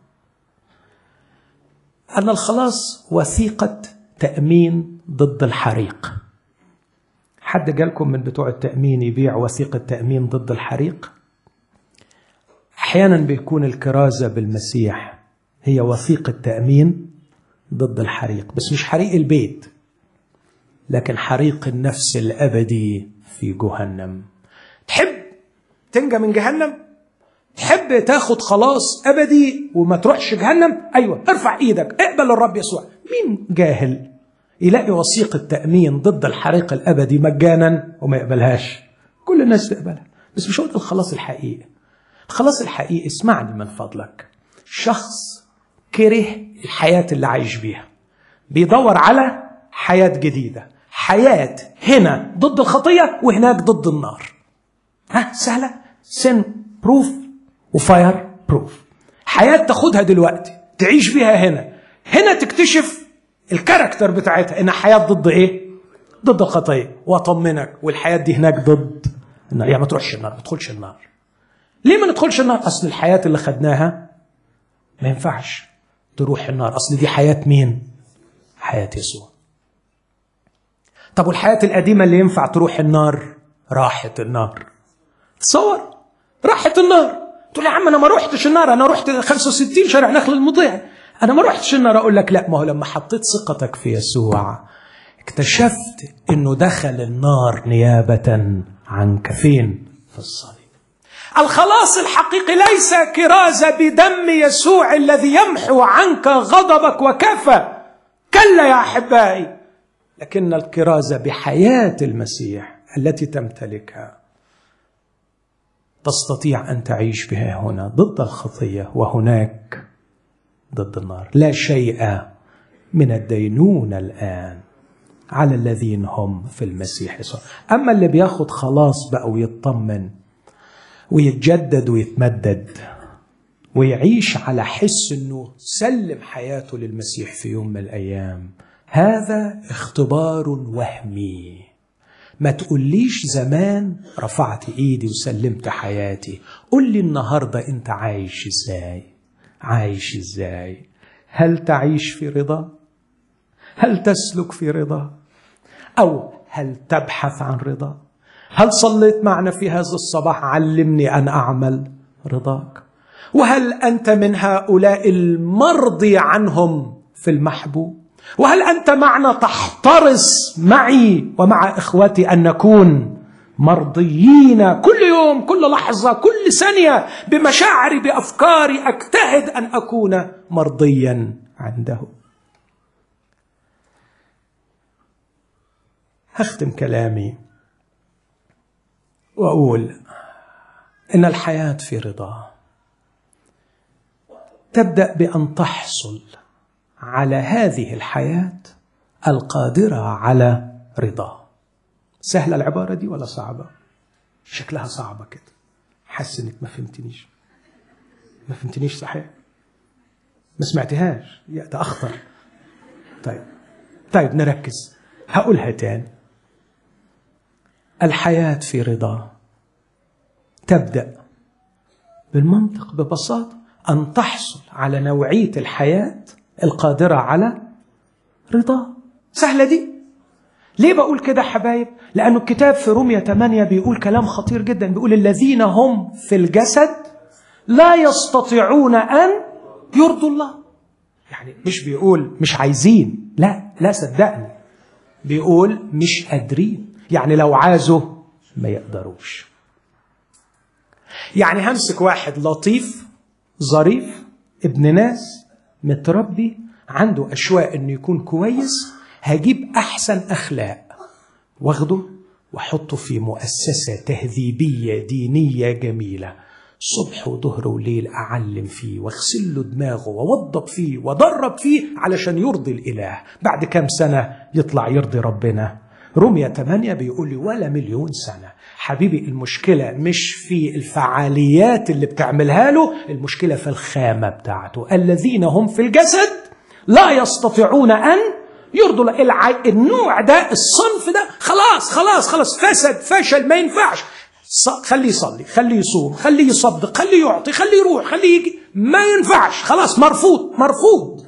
ان الخلاص وثيقه تامين ضد الحريق حد جالكم من بتوع التامين يبيع وثيقه تامين ضد الحريق احيانا بيكون الكرازه بالمسيح هي وثيقه تامين ضد الحريق بس مش حريق البيت لكن حريق النفس الابدي في جهنم تحب تنجى من جهنم تحب تاخد خلاص ابدي وما تروحش جهنم ايوه ارفع ايدك اقبل الرب يسوع مين جاهل يلاقي وثيقه تامين ضد الحريق الابدي مجانا وما يقبلهاش كل الناس تقبلها بس مش هو ده الخلاص الحقيقي الخلاص الحقيقي اسمعني من فضلك شخص كره الحياه اللي عايش بيها بيدور على حياه جديده حياه هنا ضد الخطيه وهناك ضد النار ها سهله سن بروف وفاير بروف حياه تاخدها دلوقتي تعيش بيها هنا هنا تكتشف الكاركتر بتاعتها انها حياه ضد ايه ضد الخطيه واطمنك والحياه دي هناك ضد النار يعني ما تروحش النار ما تدخلش النار ليه ما ندخلش النار اصل الحياه اللي خدناها ما ينفعش تروح النار اصل دي حياه مين حياه يسوع طب والحياه القديمه اللي ينفع تروح النار راحت النار تصور راحت النار تقول يا عم انا ما روحتش النار انا رحت 65 شارع نخل المضيع انا ما روحتش النار اقول لك لا ما هو لما حطيت ثقتك في يسوع اكتشفت انه دخل النار نيابه عنك فين في الصليب الخلاص الحقيقي ليس كرازه بدم يسوع الذي يمحو عنك غضبك وكفى كلا يا احبائي لكن الكرازه بحياه المسيح التي تمتلكها تستطيع ان تعيش بها هنا ضد الخطيه وهناك ضد النار لا شيء من الدينونه الان على الذين هم في المسيح يسوع اما اللي بياخد خلاص بقى ويطمن ويتجدد ويتمدد ويعيش على حس انه سلم حياته للمسيح في يوم من الايام هذا اختبار وهمي ما تقوليش زمان رفعت ايدي وسلمت حياتي قول لي النهارده انت عايش ازاي عايش ازاي هل تعيش في رضا هل تسلك في رضا او هل تبحث عن رضا هل صليت معنا في هذا الصباح علمني ان اعمل رضاك وهل انت من هؤلاء المرضي عنهم في المحبوب وهل انت معنا تحترس معي ومع اخوتي ان نكون مرضيين كل يوم كل لحظه كل ثانيه بمشاعري بافكاري اجتهد ان اكون مرضيا عنده هختم كلامي واقول ان الحياه في رضا تبدا بان تحصل على هذه الحياه القادره على رضا سهله العباره دي ولا صعبه شكلها صعبه كده حاسس انك ما فهمتنيش ما فهمتنيش صحيح ما سمعتهاش يا ده اخطر طيب طيب نركز هقولها تاني الحياه في رضا تبدا بالمنطق ببساطه ان تحصل على نوعيه الحياه القادره على رضا سهله دي ليه بقول كده حبايب لأنه الكتاب في رومية 8 بيقول كلام خطير جدا بيقول الذين هم في الجسد لا يستطيعون أن يرضوا الله يعني مش بيقول مش عايزين لا لا صدقني بيقول مش قادرين يعني لو عازوا ما يقدروش يعني همسك واحد لطيف ظريف ابن ناس متربي عنده أشواق إنه يكون كويس هجيب أحسن أخلاق واخده واحطه في مؤسسة تهذيبية دينية جميلة صبح وظهر وليل أعلم فيه واغسل له دماغه ووضب فيه ودرب فيه علشان يرضي الإله بعد كام سنة يطلع يرضي ربنا رمية 8 بيقول لي ولا مليون سنة حبيبي المشكلة مش في الفعاليات اللي بتعملها له المشكلة في الخامة بتاعته الذين هم في الجسد لا يستطيعون أن يرضوا الع... النوع ده الصنف ده خلاص خلاص خلاص فسد فشل ما ينفعش ص... خليه يصلي خليه يصوم خليه يصدق خليه يعطي خليه يروح خليه يجي ما ينفعش خلاص مرفوض مرفوض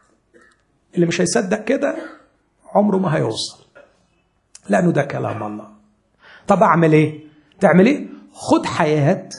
اللي مش هيصدق كده عمره ما هيوصل لانه ده كلام الله طب اعمل ايه تعمل ايه خد حياه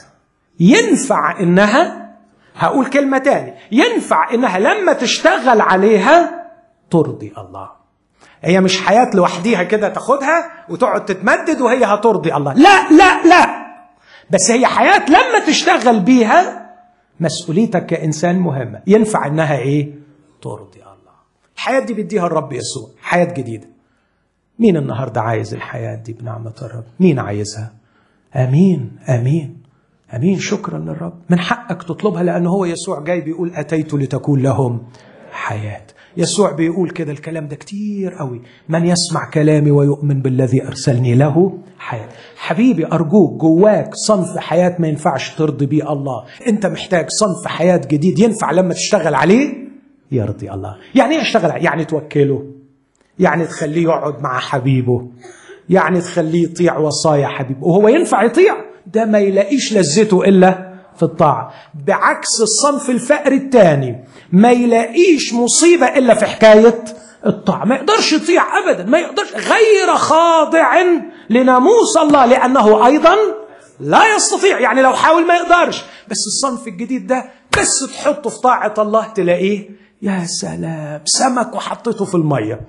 ينفع انها هقول كلمه تاني ينفع انها لما تشتغل عليها ترضي الله هي مش حياة لوحديها كده تاخدها وتقعد تتمدد وهي هترضي الله لا لا لا بس هي حياة لما تشتغل بيها مسؤوليتك كإنسان مهمة ينفع إنها إيه ترضي الله الحياة دي بيديها الرب يسوع حياة جديدة مين النهاردة عايز الحياة دي بنعمة الرب مين عايزها أمين أمين أمين شكرا للرب من حقك تطلبها لأنه هو يسوع جاي بيقول أتيت لتكون لهم حياه يسوع بيقول كده الكلام ده كتير قوي من يسمع كلامي ويؤمن بالذي أرسلني له حياة حبيبي أرجوك جواك صنف حياة ما ينفعش ترضي بيه الله أنت محتاج صنف حياة جديد ينفع لما تشتغل عليه يرضي الله يعني ايه اشتغل عليه؟ يعني توكله يعني تخليه يقعد مع حبيبه يعني تخليه يطيع وصايا حبيبه وهو ينفع يطيع ده ما يلاقيش لذته إلا في الطاعة بعكس الصنف الفقري الثاني ما يلاقيش مصيبة إلا في حكاية الطاعة ما يقدرش يطيع أبدا ما يقدرش غير خاضع لناموس الله لأنه أيضا لا يستطيع يعني لو حاول ما يقدرش بس الصنف الجديد ده بس تحطه في طاعة الله تلاقيه يا سلام سمك وحطيته في المية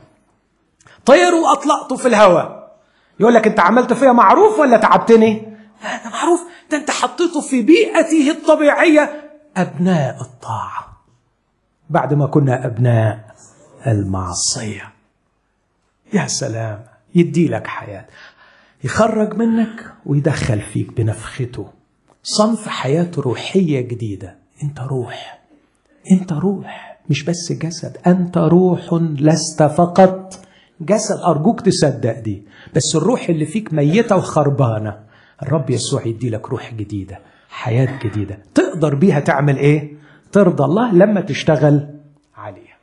طير وأطلقته في الهواء يقول لك أنت عملت فيها معروف ولا تعبتني لا ده معروف ده أنت حطيته في بيئته الطبيعية أبناء الطاعة بعد ما كنا أبناء المعصية يا سلام يدي لك حياة يخرج منك ويدخل فيك بنفخته صنف حياة روحية جديدة انت روح انت روح مش بس جسد انت روح لست فقط جسد ارجوك تصدق دي بس الروح اللي فيك ميتة وخربانة الرب يسوع يدي لك روح جديدة حياة جديدة تقدر بيها تعمل ايه ترضى الله لما تشتغل عليها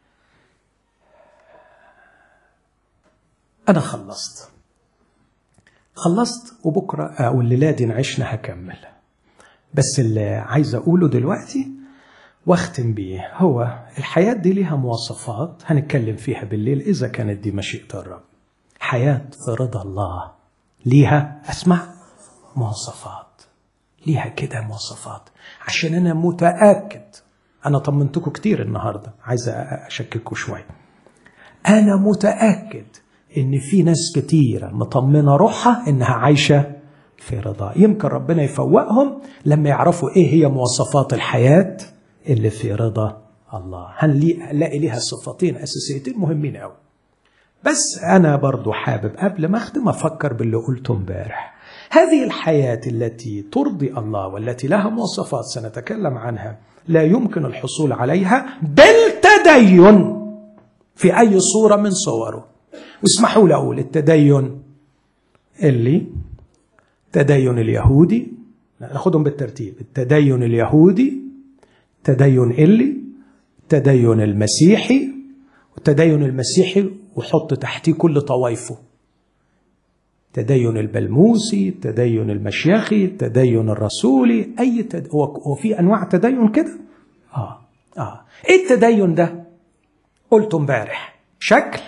انا خلصت خلصت وبكره او الليله دي عشنا هكمل بس اللي عايز اقوله دلوقتي واختم بيه هو الحياه دي ليها مواصفات هنتكلم فيها بالليل اذا كانت دي مشيئه الرب حياه في رضا الله ليها اسمع مواصفات ليها كده مواصفات عشان انا متاكد انا طمنتكم كتير النهارده عايز اشكككم شويه انا متاكد ان في ناس كتيره مطمنه روحها انها عايشه في رضا يمكن ربنا يفوقهم لما يعرفوا ايه هي مواصفات الحياه اللي في رضا الله هنلاقي ليها صفتين اساسيتين مهمين قوي بس انا برضو حابب قبل ما اختم افكر باللي قلته امبارح هذه الحياه التي ترضي الله والتي لها مواصفات سنتكلم عنها لا يمكن الحصول عليها بالتدين في اي صوره من صوره واسمحوا لي اقول التدين اللي التدين اليهودي ناخدهم بالترتيب التدين اليهودي التدين اللي التدين المسيحي والتدين المسيحي وحط تحتيه كل طوائفه التدين البلموسي التدين المشيخي التدين الرسولي اي تد... هو في انواع تدين كده اه اه ايه التدين ده قلت امبارح شكل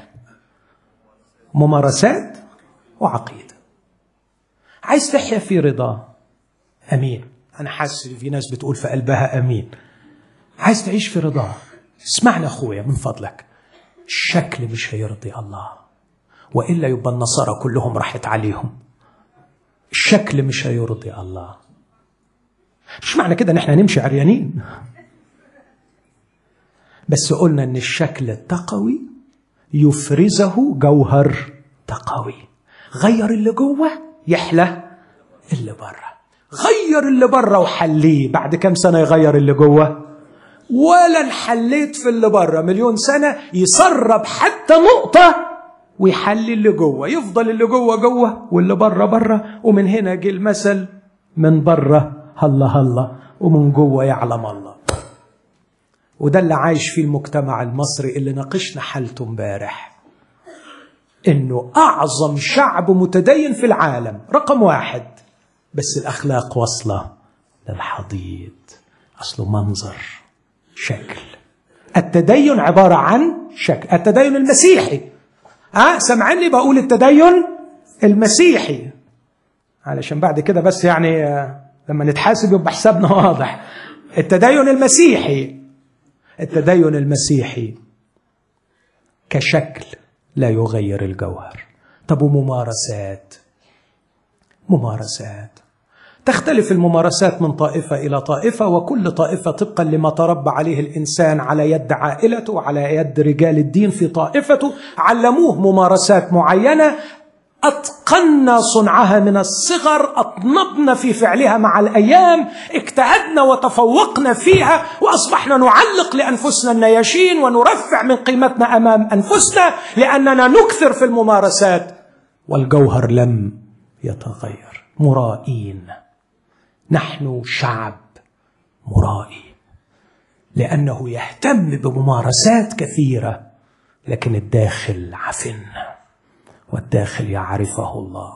ممارسات وعقيده عايز تحيا في رضا امين انا حاسس في ناس بتقول في قلبها امين عايز تعيش في رضا اسمعني اخويا من فضلك الشكل مش هيرضي الله والا يبقى النصارى كلهم راحت عليهم الشكل مش هيرضي الله مش معنى كده ان احنا نمشي عريانين بس قلنا ان الشكل التقوي يفرزه جوهر تقوي غير اللي جوه يحلى اللي بره غير اللي بره وحليه بعد كم سنة يغير اللي جوه ولا انحليت في اللي بره مليون سنة يسرب حتى نقطة ويحلي اللي جوه يفضل اللي جوه جوه واللي بره بره ومن هنا جه المثل من بره هلا هلا ومن جوه يعلم الله وده اللي عايش فيه المجتمع المصري اللي ناقشنا حالته امبارح انه اعظم شعب متدين في العالم رقم واحد بس الاخلاق واصله للحضيض اصله منظر شكل التدين عباره عن شكل التدين المسيحي ها أه؟ سمعني بقول التدين المسيحي علشان بعد كده بس يعني لما نتحاسب يبقى حسابنا واضح التدين المسيحي التدين المسيحي كشكل لا يغير الجوهر طب وممارسات ممارسات تختلف الممارسات من طائفه الى طائفه وكل طائفه طبقا لما تربى عليه الانسان على يد عائلته وعلى يد رجال الدين في طائفته علموه ممارسات معينه اتقنا صنعها من الصغر اطنبنا في فعلها مع الايام اجتهدنا وتفوقنا فيها واصبحنا نعلق لانفسنا النياشين ونرفع من قيمتنا امام انفسنا لاننا نكثر في الممارسات والجوهر لم يتغير مرائين نحن شعب مرائي لانه يهتم بممارسات كثيره لكن الداخل عفن والداخل يعرفه الله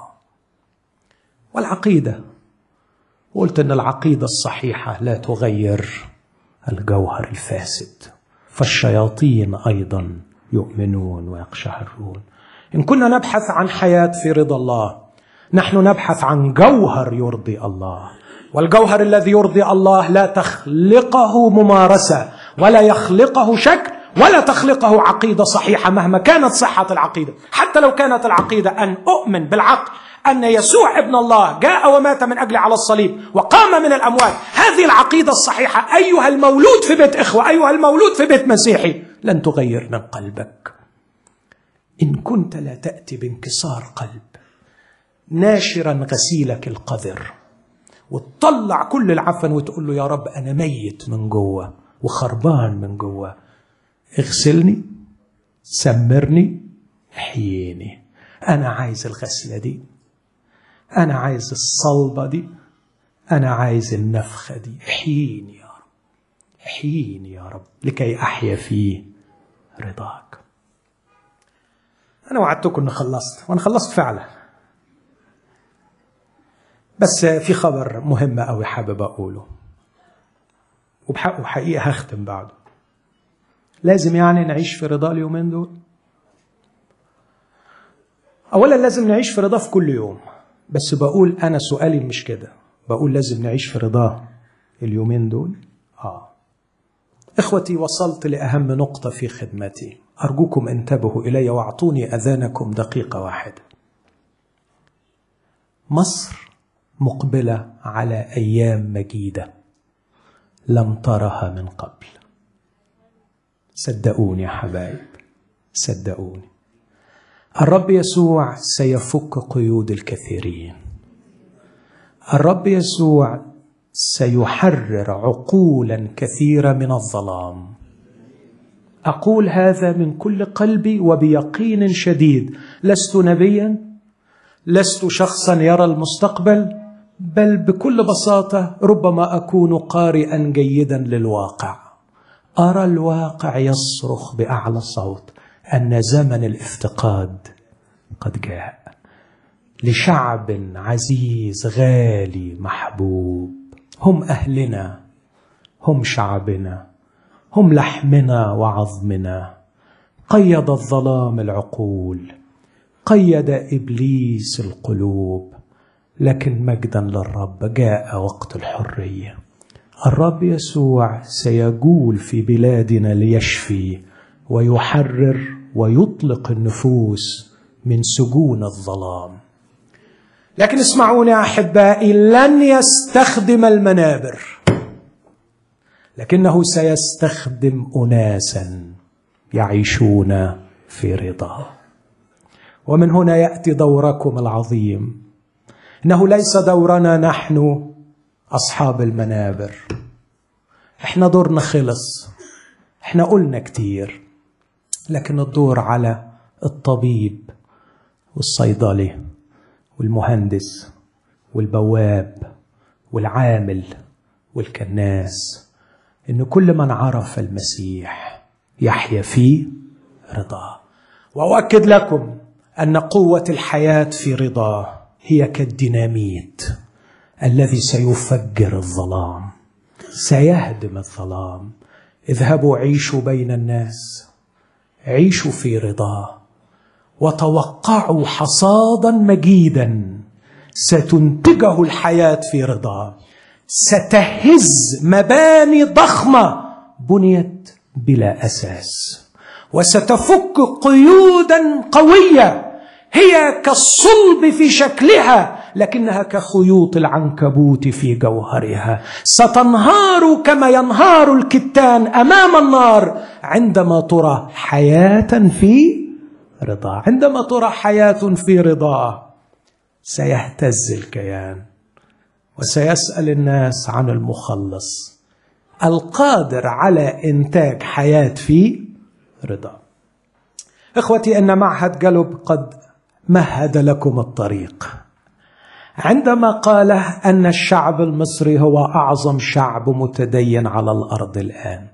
والعقيده قلت ان العقيده الصحيحه لا تغير الجوهر الفاسد فالشياطين ايضا يؤمنون ويقشعرون ان كنا نبحث عن حياه في رضا الله نحن نبحث عن جوهر يرضي الله والجوهر الذي يرضي الله لا تخلقه ممارسه ولا يخلقه شكل ولا تخلقه عقيده صحيحه مهما كانت صحه العقيده حتى لو كانت العقيده ان اؤمن بالعقل ان يسوع ابن الله جاء ومات من اجلي على الصليب وقام من الاموات هذه العقيده الصحيحه ايها المولود في بيت اخوه ايها المولود في بيت مسيحي لن تغير من قلبك ان كنت لا تاتي بانكسار قلب ناشرا غسيلك القذر وتطلع كل العفن وتقول له يا رب انا ميت من جوه وخربان من جوه اغسلني سمرني احييني انا عايز الغسله دي انا عايز الصلبه دي انا عايز النفخه دي احييني يا رب احييني يا رب لكي احيا في رضاك انا وعدتكم اني خلصت وانا خلصت فعلا بس في خبر مهم قوي حابب اقوله وحقيقه هختم بعده لازم يعني نعيش في رضا اليومين دول اولا لازم نعيش في رضا في كل يوم بس بقول انا سؤالي مش كده بقول لازم نعيش في رضا اليومين دول اه اخوتي وصلت لاهم نقطه في خدمتي ارجوكم انتبهوا الي واعطوني اذانكم دقيقه واحده مصر مقبله على ايام مجيده لم ترها من قبل صدقوني يا حبايب صدقوني الرب يسوع سيفك قيود الكثيرين الرب يسوع سيحرر عقولا كثيره من الظلام اقول هذا من كل قلبي وبيقين شديد لست نبيا لست شخصا يرى المستقبل بل بكل بساطه ربما اكون قارئا جيدا للواقع ارى الواقع يصرخ باعلى صوت ان زمن الافتقاد قد جاء لشعب عزيز غالي محبوب هم اهلنا هم شعبنا هم لحمنا وعظمنا قيد الظلام العقول قيد ابليس القلوب لكن مجدا للرب جاء وقت الحريه الرب يسوع سيجول في بلادنا ليشفي ويحرر ويطلق النفوس من سجون الظلام لكن اسمعوني احبائي لن يستخدم المنابر لكنه سيستخدم اناسا يعيشون في رضا ومن هنا ياتي دوركم العظيم انه ليس دورنا نحن أصحاب المنابر احنا دورنا خلص احنا قلنا كتير لكن الدور على الطبيب والصيدلي والمهندس والبواب والعامل والكناس ان كل من عرف المسيح يحيا في رضاه واؤكد لكم ان قوه الحياه في رضاه هي كالديناميت الذي سيفجر الظلام سيهدم الظلام اذهبوا عيشوا بين الناس عيشوا في رضاه وتوقعوا حصادا مجيدا ستنتجه الحياه في رضاه ستهز مباني ضخمه بنيت بلا اساس وستفك قيودا قويه هي كالصلب في شكلها لكنها كخيوط العنكبوت في جوهرها ستنهار كما ينهار الكتان امام النار عندما ترى حياه في رضا عندما ترى حياه في رضاه سيهتز الكيان وسيسال الناس عن المخلص القادر على انتاج حياه في رضا اخوتي ان معهد جلب قد مهد لكم الطريق عندما قال ان الشعب المصري هو اعظم شعب متدين على الارض الان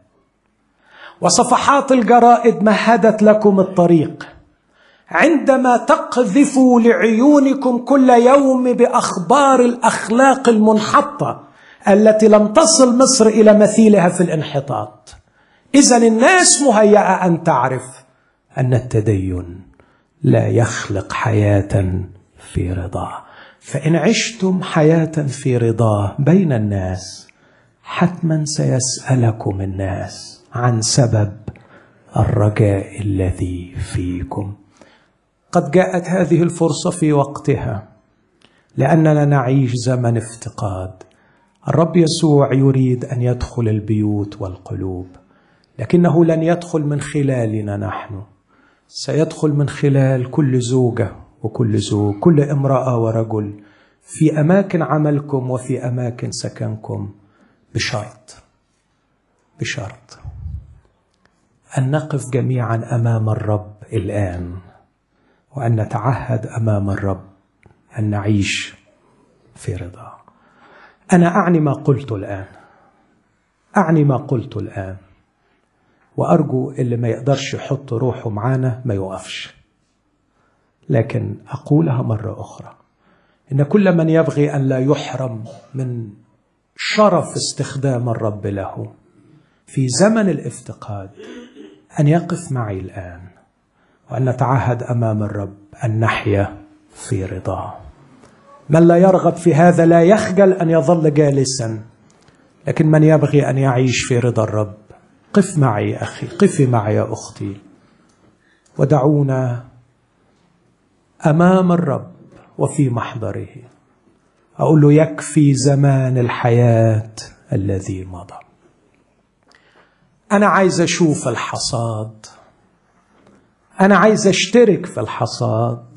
وصفحات الجرائد مهدت لكم الطريق عندما تقذفوا لعيونكم كل يوم باخبار الاخلاق المنحطه التي لم تصل مصر الى مثيلها في الانحطاط اذا الناس مهيئه ان تعرف ان التدين لا يخلق حياه في رضاه فان عشتم حياه في رضاه بين الناس حتما سيسالكم الناس عن سبب الرجاء الذي فيكم قد جاءت هذه الفرصه في وقتها لاننا نعيش زمن افتقاد الرب يسوع يريد ان يدخل البيوت والقلوب لكنه لن يدخل من خلالنا نحن سيدخل من خلال كل زوجه وكل زوج كل امراه ورجل في اماكن عملكم وفي اماكن سكنكم بشرط بشرط ان نقف جميعا امام الرب الان وان نتعهد امام الرب ان نعيش في رضا انا اعني ما قلت الان اعني ما قلت الان وارجو اللي ما يقدرش يحط روحه معانا ما يوقفش لكن اقولها مره اخرى ان كل من يبغي ان لا يحرم من شرف استخدام الرب له في زمن الافتقاد ان يقف معي الان وان نتعهد امام الرب ان نحيا في رضاه من لا يرغب في هذا لا يخجل ان يظل جالسا لكن من يبغي ان يعيش في رضا الرب قف معي يا اخي قفي معي يا اختي ودعونا امام الرب وفي محضره اقول له يكفي زمان الحياه الذي مضى انا عايز اشوف الحصاد انا عايز اشترك في الحصاد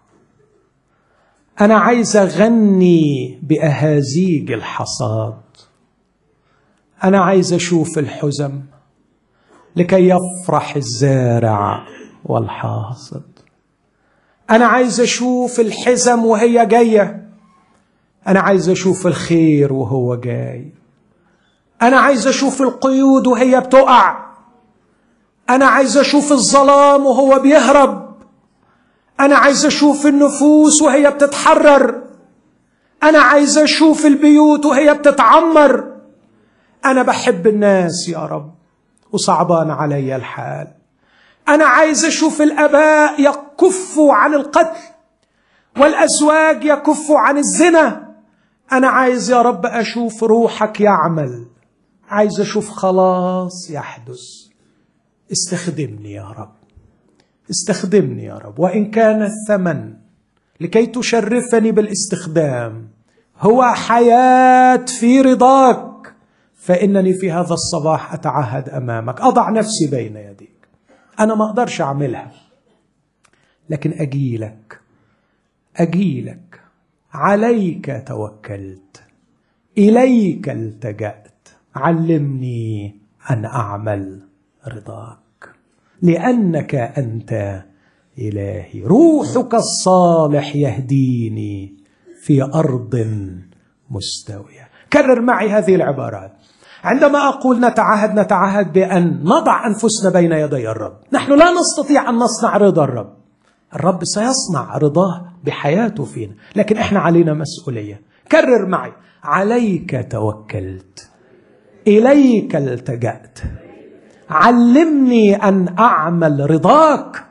انا عايز اغني باهازيج الحصاد انا عايز اشوف الحزم لكي يفرح الزارع والحاصد انا عايز اشوف الحزم وهي جايه انا عايز اشوف الخير وهو جاي انا عايز اشوف القيود وهي بتقع انا عايز اشوف الظلام وهو بيهرب انا عايز اشوف النفوس وهي بتتحرر انا عايز اشوف البيوت وهي بتتعمر انا بحب الناس يا رب وصعبان علي الحال انا عايز اشوف الاباء يكفوا عن القتل والازواج يكفوا عن الزنا انا عايز يا رب اشوف روحك يعمل عايز اشوف خلاص يحدث استخدمني يا رب استخدمني يا رب وان كان الثمن لكي تشرفني بالاستخدام هو حياه في رضاك فانني في هذا الصباح اتعهد امامك اضع نفسي بين يديك انا ما اقدرش اعملها لكن اجيلك اجيلك عليك توكلت اليك التجات علمني ان اعمل رضاك لانك انت الهي روحك الصالح يهديني في ارض مستويه كرر معي هذه العبارات عندما اقول نتعهد نتعهد بان نضع انفسنا بين يدي الرب نحن لا نستطيع ان نصنع رضا الرب الرب سيصنع رضاه بحياته فينا لكن احنا علينا مسؤوليه كرر معي عليك توكلت اليك التجات علمني ان اعمل رضاك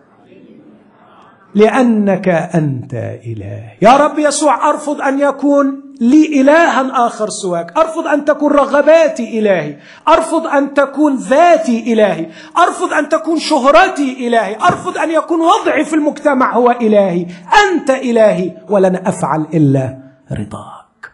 لانك انت اله يا رب يسوع ارفض ان يكون لي الها اخر سواك ارفض ان تكون رغباتي الهي ارفض ان تكون ذاتي الهي ارفض ان تكون شهرتي الهي ارفض ان يكون وضعي في المجتمع هو الهي انت الهي ولن افعل الا رضاك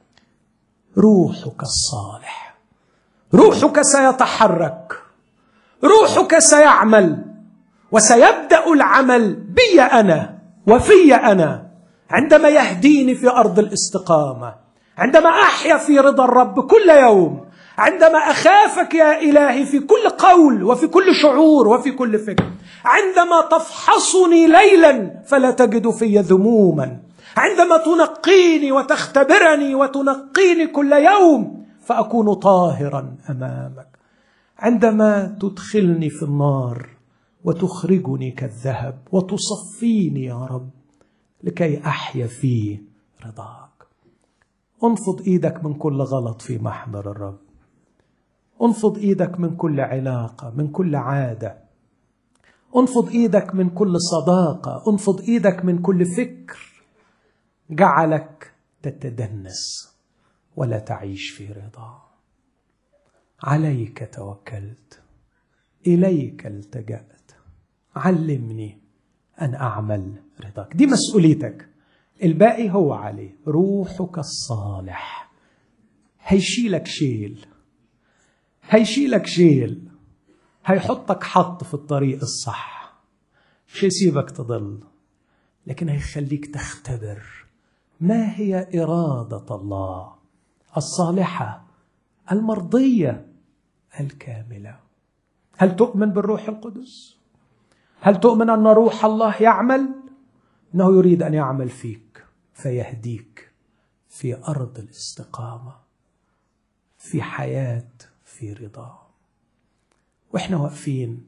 روحك الصالح روحك سيتحرك روحك سيعمل وسيبدا العمل بي انا وفي انا عندما يهديني في ارض الاستقامه عندما احيا في رضا الرب كل يوم عندما اخافك يا الهي في كل قول وفي كل شعور وفي كل فكر عندما تفحصني ليلا فلا تجد في ذموما عندما تنقيني وتختبرني وتنقيني كل يوم فاكون طاهرا امامك عندما تدخلني في النار وتخرجني كالذهب وتصفيني يا رب لكي احيا في رضاك انفض ايدك من كل غلط في محضر الرب انفض ايدك من كل علاقه من كل عاده انفض ايدك من كل صداقه انفض ايدك من كل فكر جعلك تتدنس ولا تعيش في رضا عليك توكلت اليك التجات علمني ان اعمل رضاك دي مسؤوليتك الباقي هو عليه روحك الصالح هيشيلك شيل هيشيلك شيل هيحطك حط في الطريق الصح مش هيسيبك تضل لكن هيخليك تختبر ما هي اراده الله الصالحه المرضيه الكامله هل تؤمن بالروح القدس هل تؤمن ان روح الله يعمل انه يريد ان يعمل فيك فيهديك في ارض الاستقامه في حياه في رضا واحنا واقفين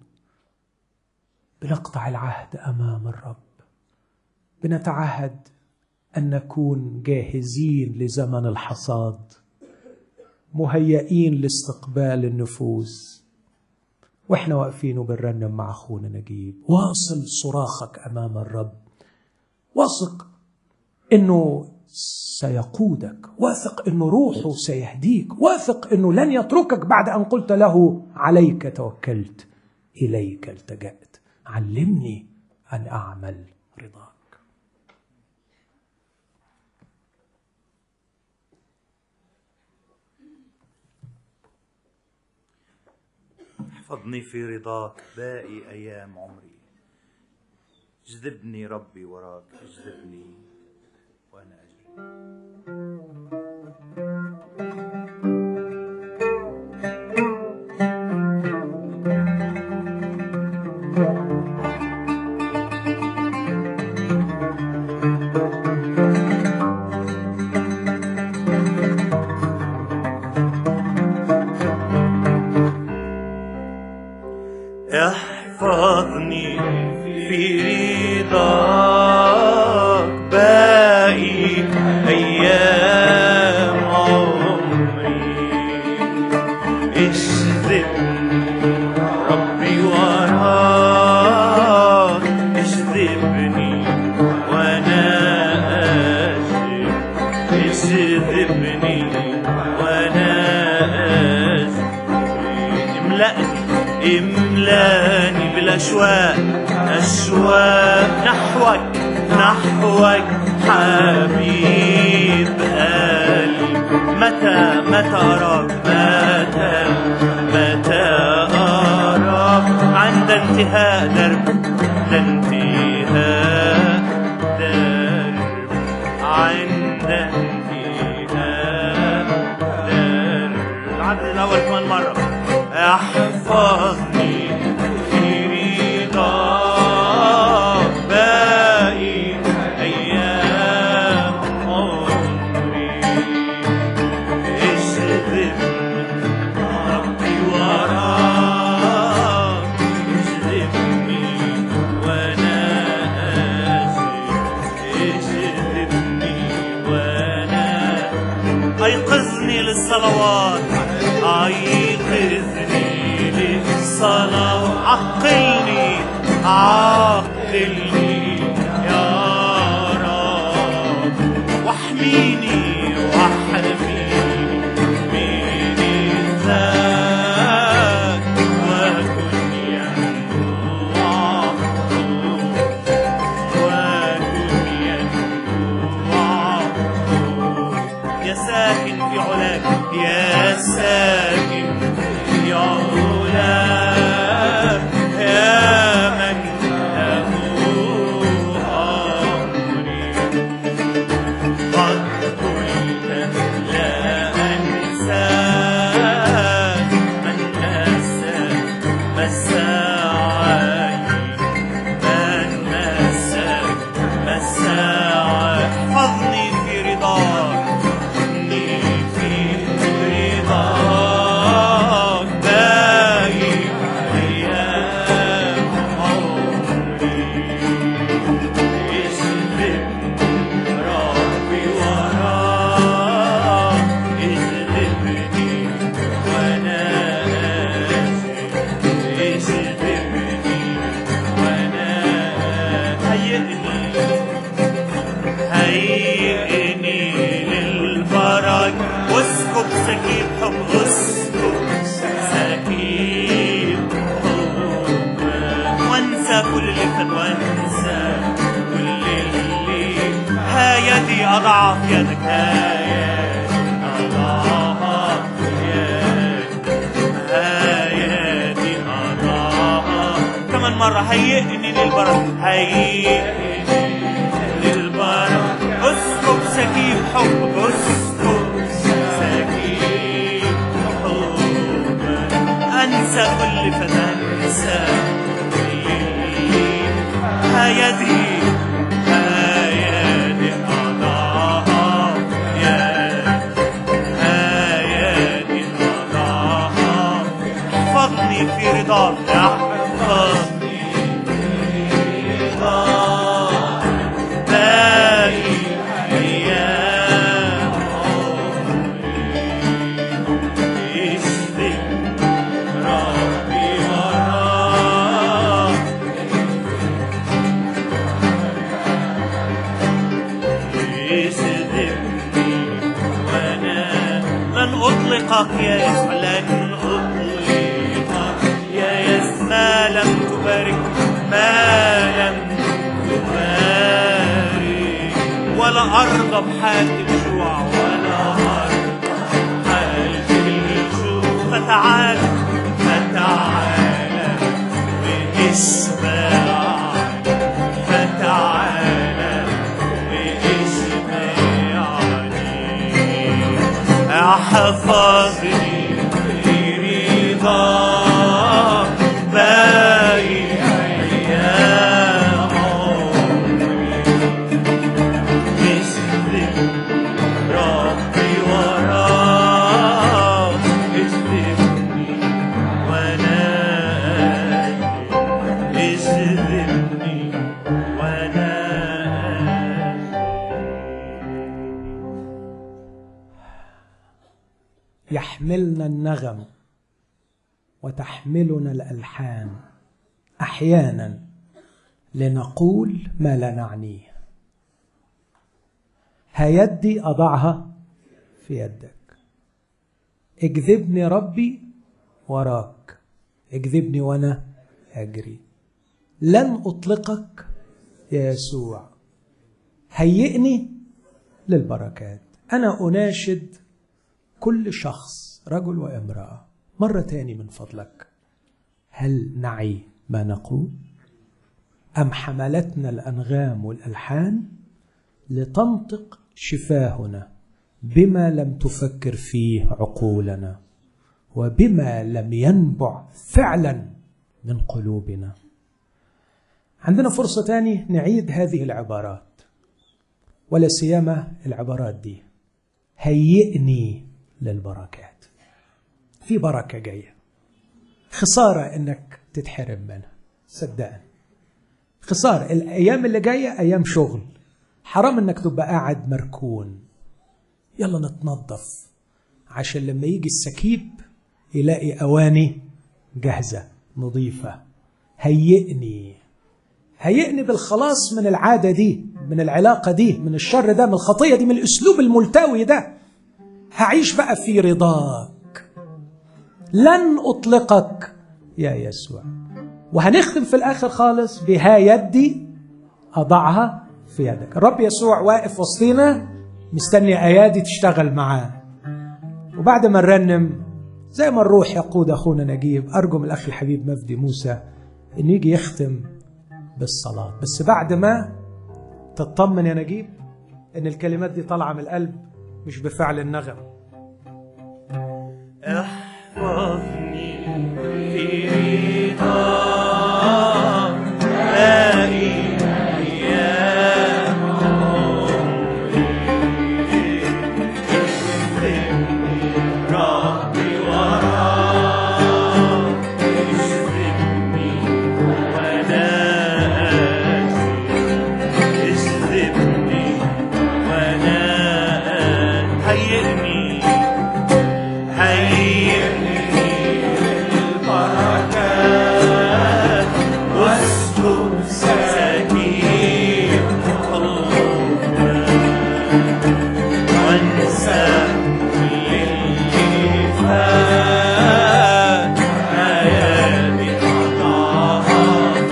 بنقطع العهد امام الرب بنتعهد ان نكون جاهزين لزمن الحصاد مهيئين لاستقبال النفوس واحنا واقفين وبنرنم مع اخونا نجيب واصل صراخك امام الرب واثق انه سيقودك واثق انه روحه سيهديك واثق انه لن يتركك بعد ان قلت له عليك توكلت اليك التجات علمني ان اعمل رضاك احفظني في رضاك باقي أيام عمري اجذبني ربي وراك اجذبني وأنا أجري احفظني في رضاك باقي أيام عمري اجذبني ربي وراك اجذبني وأنا أجري اجذبني وأنا أجري املأني املاني بالاشواق اشواق نحوك نحوك حبيب قلبي متى متى اراك متى متى اراك عند انتهاء درب انتهاء درب عند انتهاء يحفظني في رضاك باقي أيام عمري اشغل ربي وراك اشغلني وانا اسف اشغلني وانا ايقظني للصلوات ايقظني للصلاة عقلني عقلني يا رب واحميني واحميني من الذات وكن ينبوع وكن ينبوع يا ساكن في علاك يا ساكن في علاك يا من له أمري قد قلت لا أنساك من نسى مساعي من مساك مساعي احفظني في رضاك احفظني في رضاك باقي أيام عمري اشغلني ربي وراك اشغلني وانا اسف اشغلني وانا هيئني هيئني للفرج اسكب سكيب حب اسكب سكيب حب وانسى كل اللي فات وانسى كل اللي ها يدي اضعف يدك ها يدي اضعف يدك ها يدي اضعف كمان مرة هيئني للبرد هيئني للبرد اسكب سكيب حب اسكب سكيب حب انسى كل فتى انسى كل ها يدي ها يدي اضعها يد ها يدي اضعها احفظني في رضاك احفظني في رضاك باقي ايام عمري اشفق ربي وراك يسدني وانا لن اطلقك يا يسوع لن اطلقك يا يسوع ما لم تبارك ما لم تبارك ولا ارضى بحال الجوع ولا ارضى بحال الجوع فتعال فتعال باسمع فتعال احفظني في رضاك باقي ايام عمري اسلم ربي وراك اسلمني وانا اسلمني وانا يحملنا النغم وتحملنا الالحان احيانا لنقول ما لا نعنيه هيدي اضعها في يدك اجذبني ربي وراك اجذبني وانا اجري لن اطلقك يا يسوع هيئني للبركات انا اناشد كل شخص رجل وامراه مره تاني من فضلك هل نعي ما نقول ام حملتنا الانغام والالحان لتنطق شفاهنا بما لم تفكر فيه عقولنا وبما لم ينبع فعلا من قلوبنا عندنا فرصة تاني نعيد هذه العبارات ولا سيما العبارات دي هيئني للبركات في بركة جاية خسارة انك تتحرم منها صدقني خسارة الايام اللي جاية ايام شغل حرام انك تبقى قاعد مركون يلا نتنظف عشان لما يجي السكيب يلاقي اواني جاهزة نظيفة هيئني هيئني بالخلاص من العادة دي من العلاقة دي من الشر ده من الخطية دي من الأسلوب الملتوي ده هعيش بقى في رضاك لن أطلقك يا يسوع وهنختم في الآخر خالص بها يدي أضعها في يدك الرب يسوع واقف وسطينا مستني أيادي تشتغل معاه وبعد ما نرنم زي ما الروح يقود أخونا نجيب أرجو من الأخ الحبيب مفدي موسى إنه يجي يختم بالصلاة بس بعد ما تطمن يا نجيب إن الكلمات دي طالعة من القلب مش بفعل النغم احفظني في رضاك باقي أيام عمري اشفني ربي وراك اشفني وأنا آسف اشفني وأنا آسف هيئني هيئني للبركات واسكب سكين قلوبنا وانسى كل اللي فات ايامي قضاها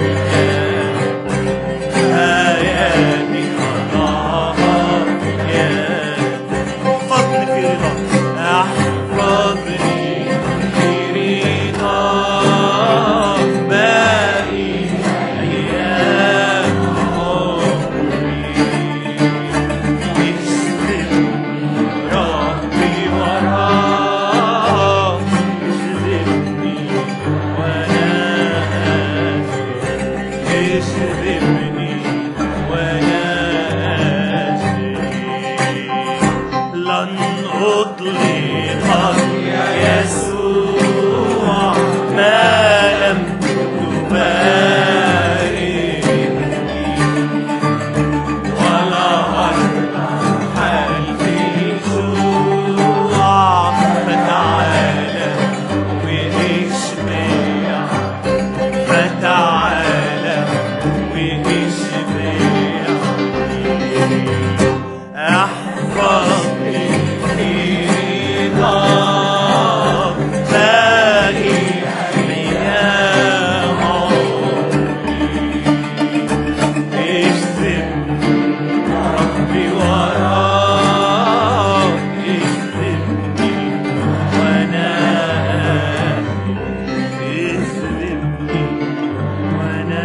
ايامي قضاها يا احفظني في رضاك احفظني في رضاك باقي ايام عمري اشفني ربي وراك اشفني وانا اسف اشفني وانا اسف لن أطلقك يا يسوع ما لم تباركني ولا أرضى حالي جوع فتعالى واشبع فتعالى واشبع احفظني في رضاك باقي ايام عمري اشفني ربي وراك اشفني وانا اشفني وانا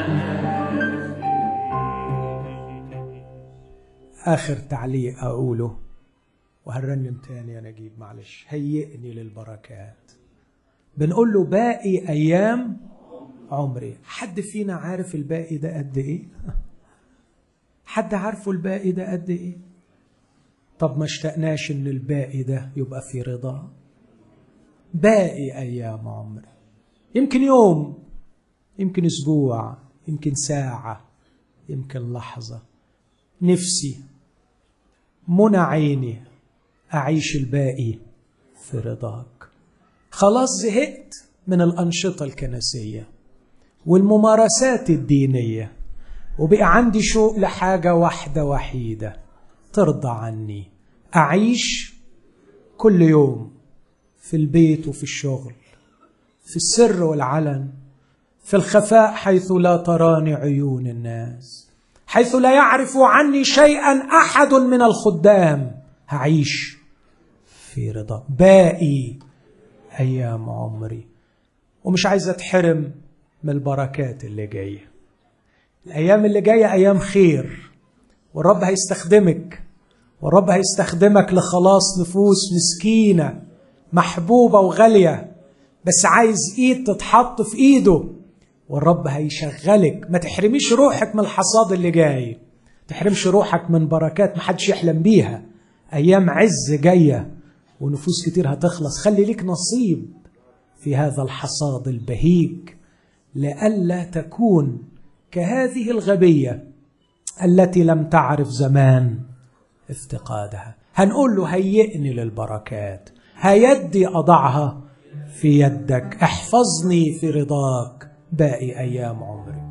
آخر تعليق أقوله وهنرنم تاني يا نجيب معلش هيئني للبركات بنقول له باقي أيام عمري حد فينا عارف الباقي ده قد إيه؟ حد عارفه الباقي ده قد إيه؟ طب ما اشتقناش إن الباقي ده يبقى في رضا باقي أيام عمري يمكن يوم يمكن أسبوع يمكن ساعة يمكن لحظة نفسي منى عيني أعيش الباقي في رضاك خلاص زهقت من الأنشطة الكنسية والممارسات الدينية وبقى عندي شوق لحاجة واحدة وحيدة ترضى عني أعيش كل يوم في البيت وفي الشغل في السر والعلن في الخفاء حيث لا تراني عيون الناس حيث لا يعرف عني شيئا احد من الخدام هعيش في رضا باقي ايام عمري ومش عايز اتحرم من البركات اللي جايه الايام اللي جايه ايام خير والرب هيستخدمك والرب هيستخدمك لخلاص نفوس مسكينه محبوبة وغالية بس عايز ايد تتحط في ايده والرب هيشغلك ما تحرميش روحك من الحصاد اللي جاي تحرمش روحك من بركات محدش يحلم بيها ايام عز جايه ونفوس كتير هتخلص خلي ليك نصيب في هذا الحصاد البهيج لئلا تكون كهذه الغبيه التي لم تعرف زمان افتقادها هنقول له هيئني للبركات هيدي اضعها في يدك احفظني في رضاك باقي ايام عمري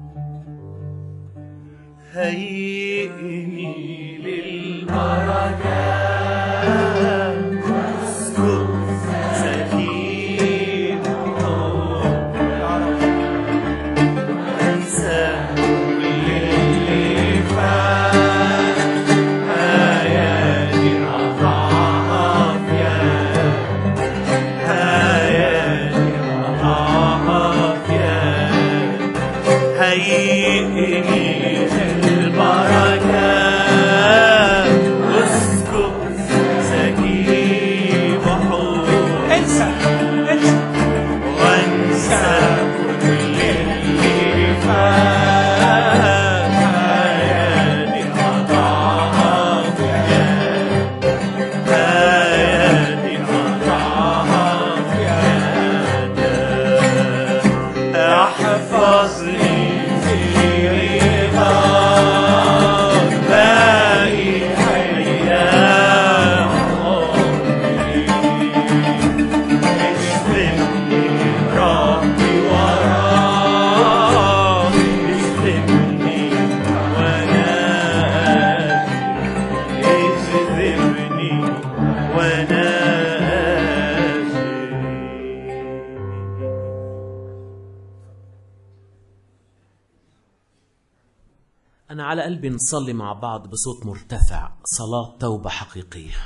هيئني للبركات واسكب سكينة انسى كل اللي فات هيادي اضعها في يد هيادي اضعها في يد هيئني للبركات واسكب سكيب وحور انسى انسى وانسى كل اللي فات هيادي اضعها في يد هيادي اضعها في يد احفظني في رضاك باقي ايام عمري اشفني ربي وراك اشفني وانا اجذبني وانا آسف. أنا على قلبي نصلي مع بعض بصوت مرتفع صلاة توبة حقيقية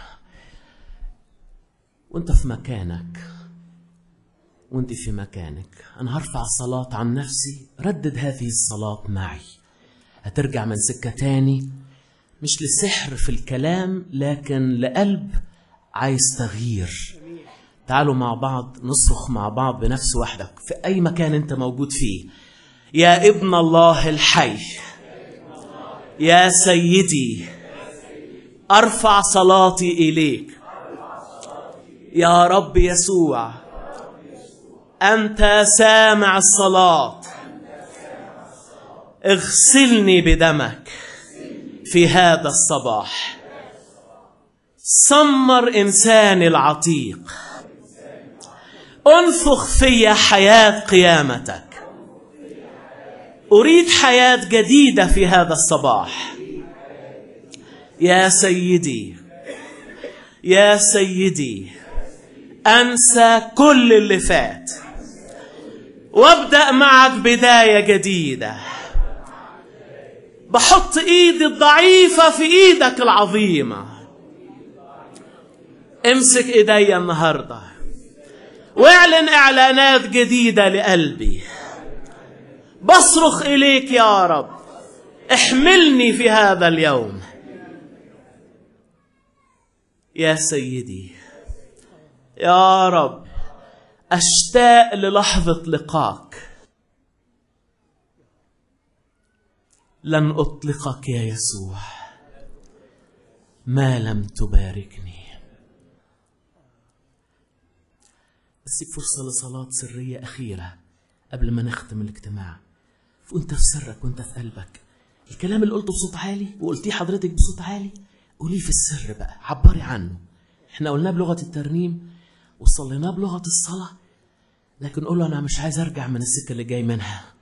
وانت في مكانك وانت في مكانك أنا هرفع صلاة عن نفسي ردد هذه الصلاة معي هترجع من سكة تاني مش لسحر في الكلام لكن لقلب عايز تغيير تعالوا مع بعض نصرخ مع بعض بنفس وحدك في أي مكان أنت موجود فيه يا ابن الله الحي يا سيدي ارفع صلاتي اليك يا رب يسوع انت سامع الصلاه اغسلني بدمك في هذا الصباح سمر انساني العتيق انفخ في حياه قيامتك أريد حياة جديدة في هذا الصباح يا سيدي يا سيدي أنسى كل اللي فات وابدأ معك بداية جديدة بحط إيدي الضعيفة في إيدك العظيمة امسك إيدي النهاردة واعلن إعلانات جديدة لقلبي بصرخ اليك يا رب احملني في هذا اليوم يا سيدي يا رب اشتاق للحظه لقاك لن اطلقك يا يسوع ما لم تباركني بسيب فرصه لصلاه سريه اخيره قبل ما نختم الاجتماع وانت في سرك وانت في قلبك الكلام اللي قلته بصوت عالي وقلتيه حضرتك بصوت عالي قوليه في السر بقى عبري عنه احنا قلناه بلغة الترنيم وصليناه بلغة الصلاة لكن قول له انا مش عايز ارجع من السكة اللي جاي منها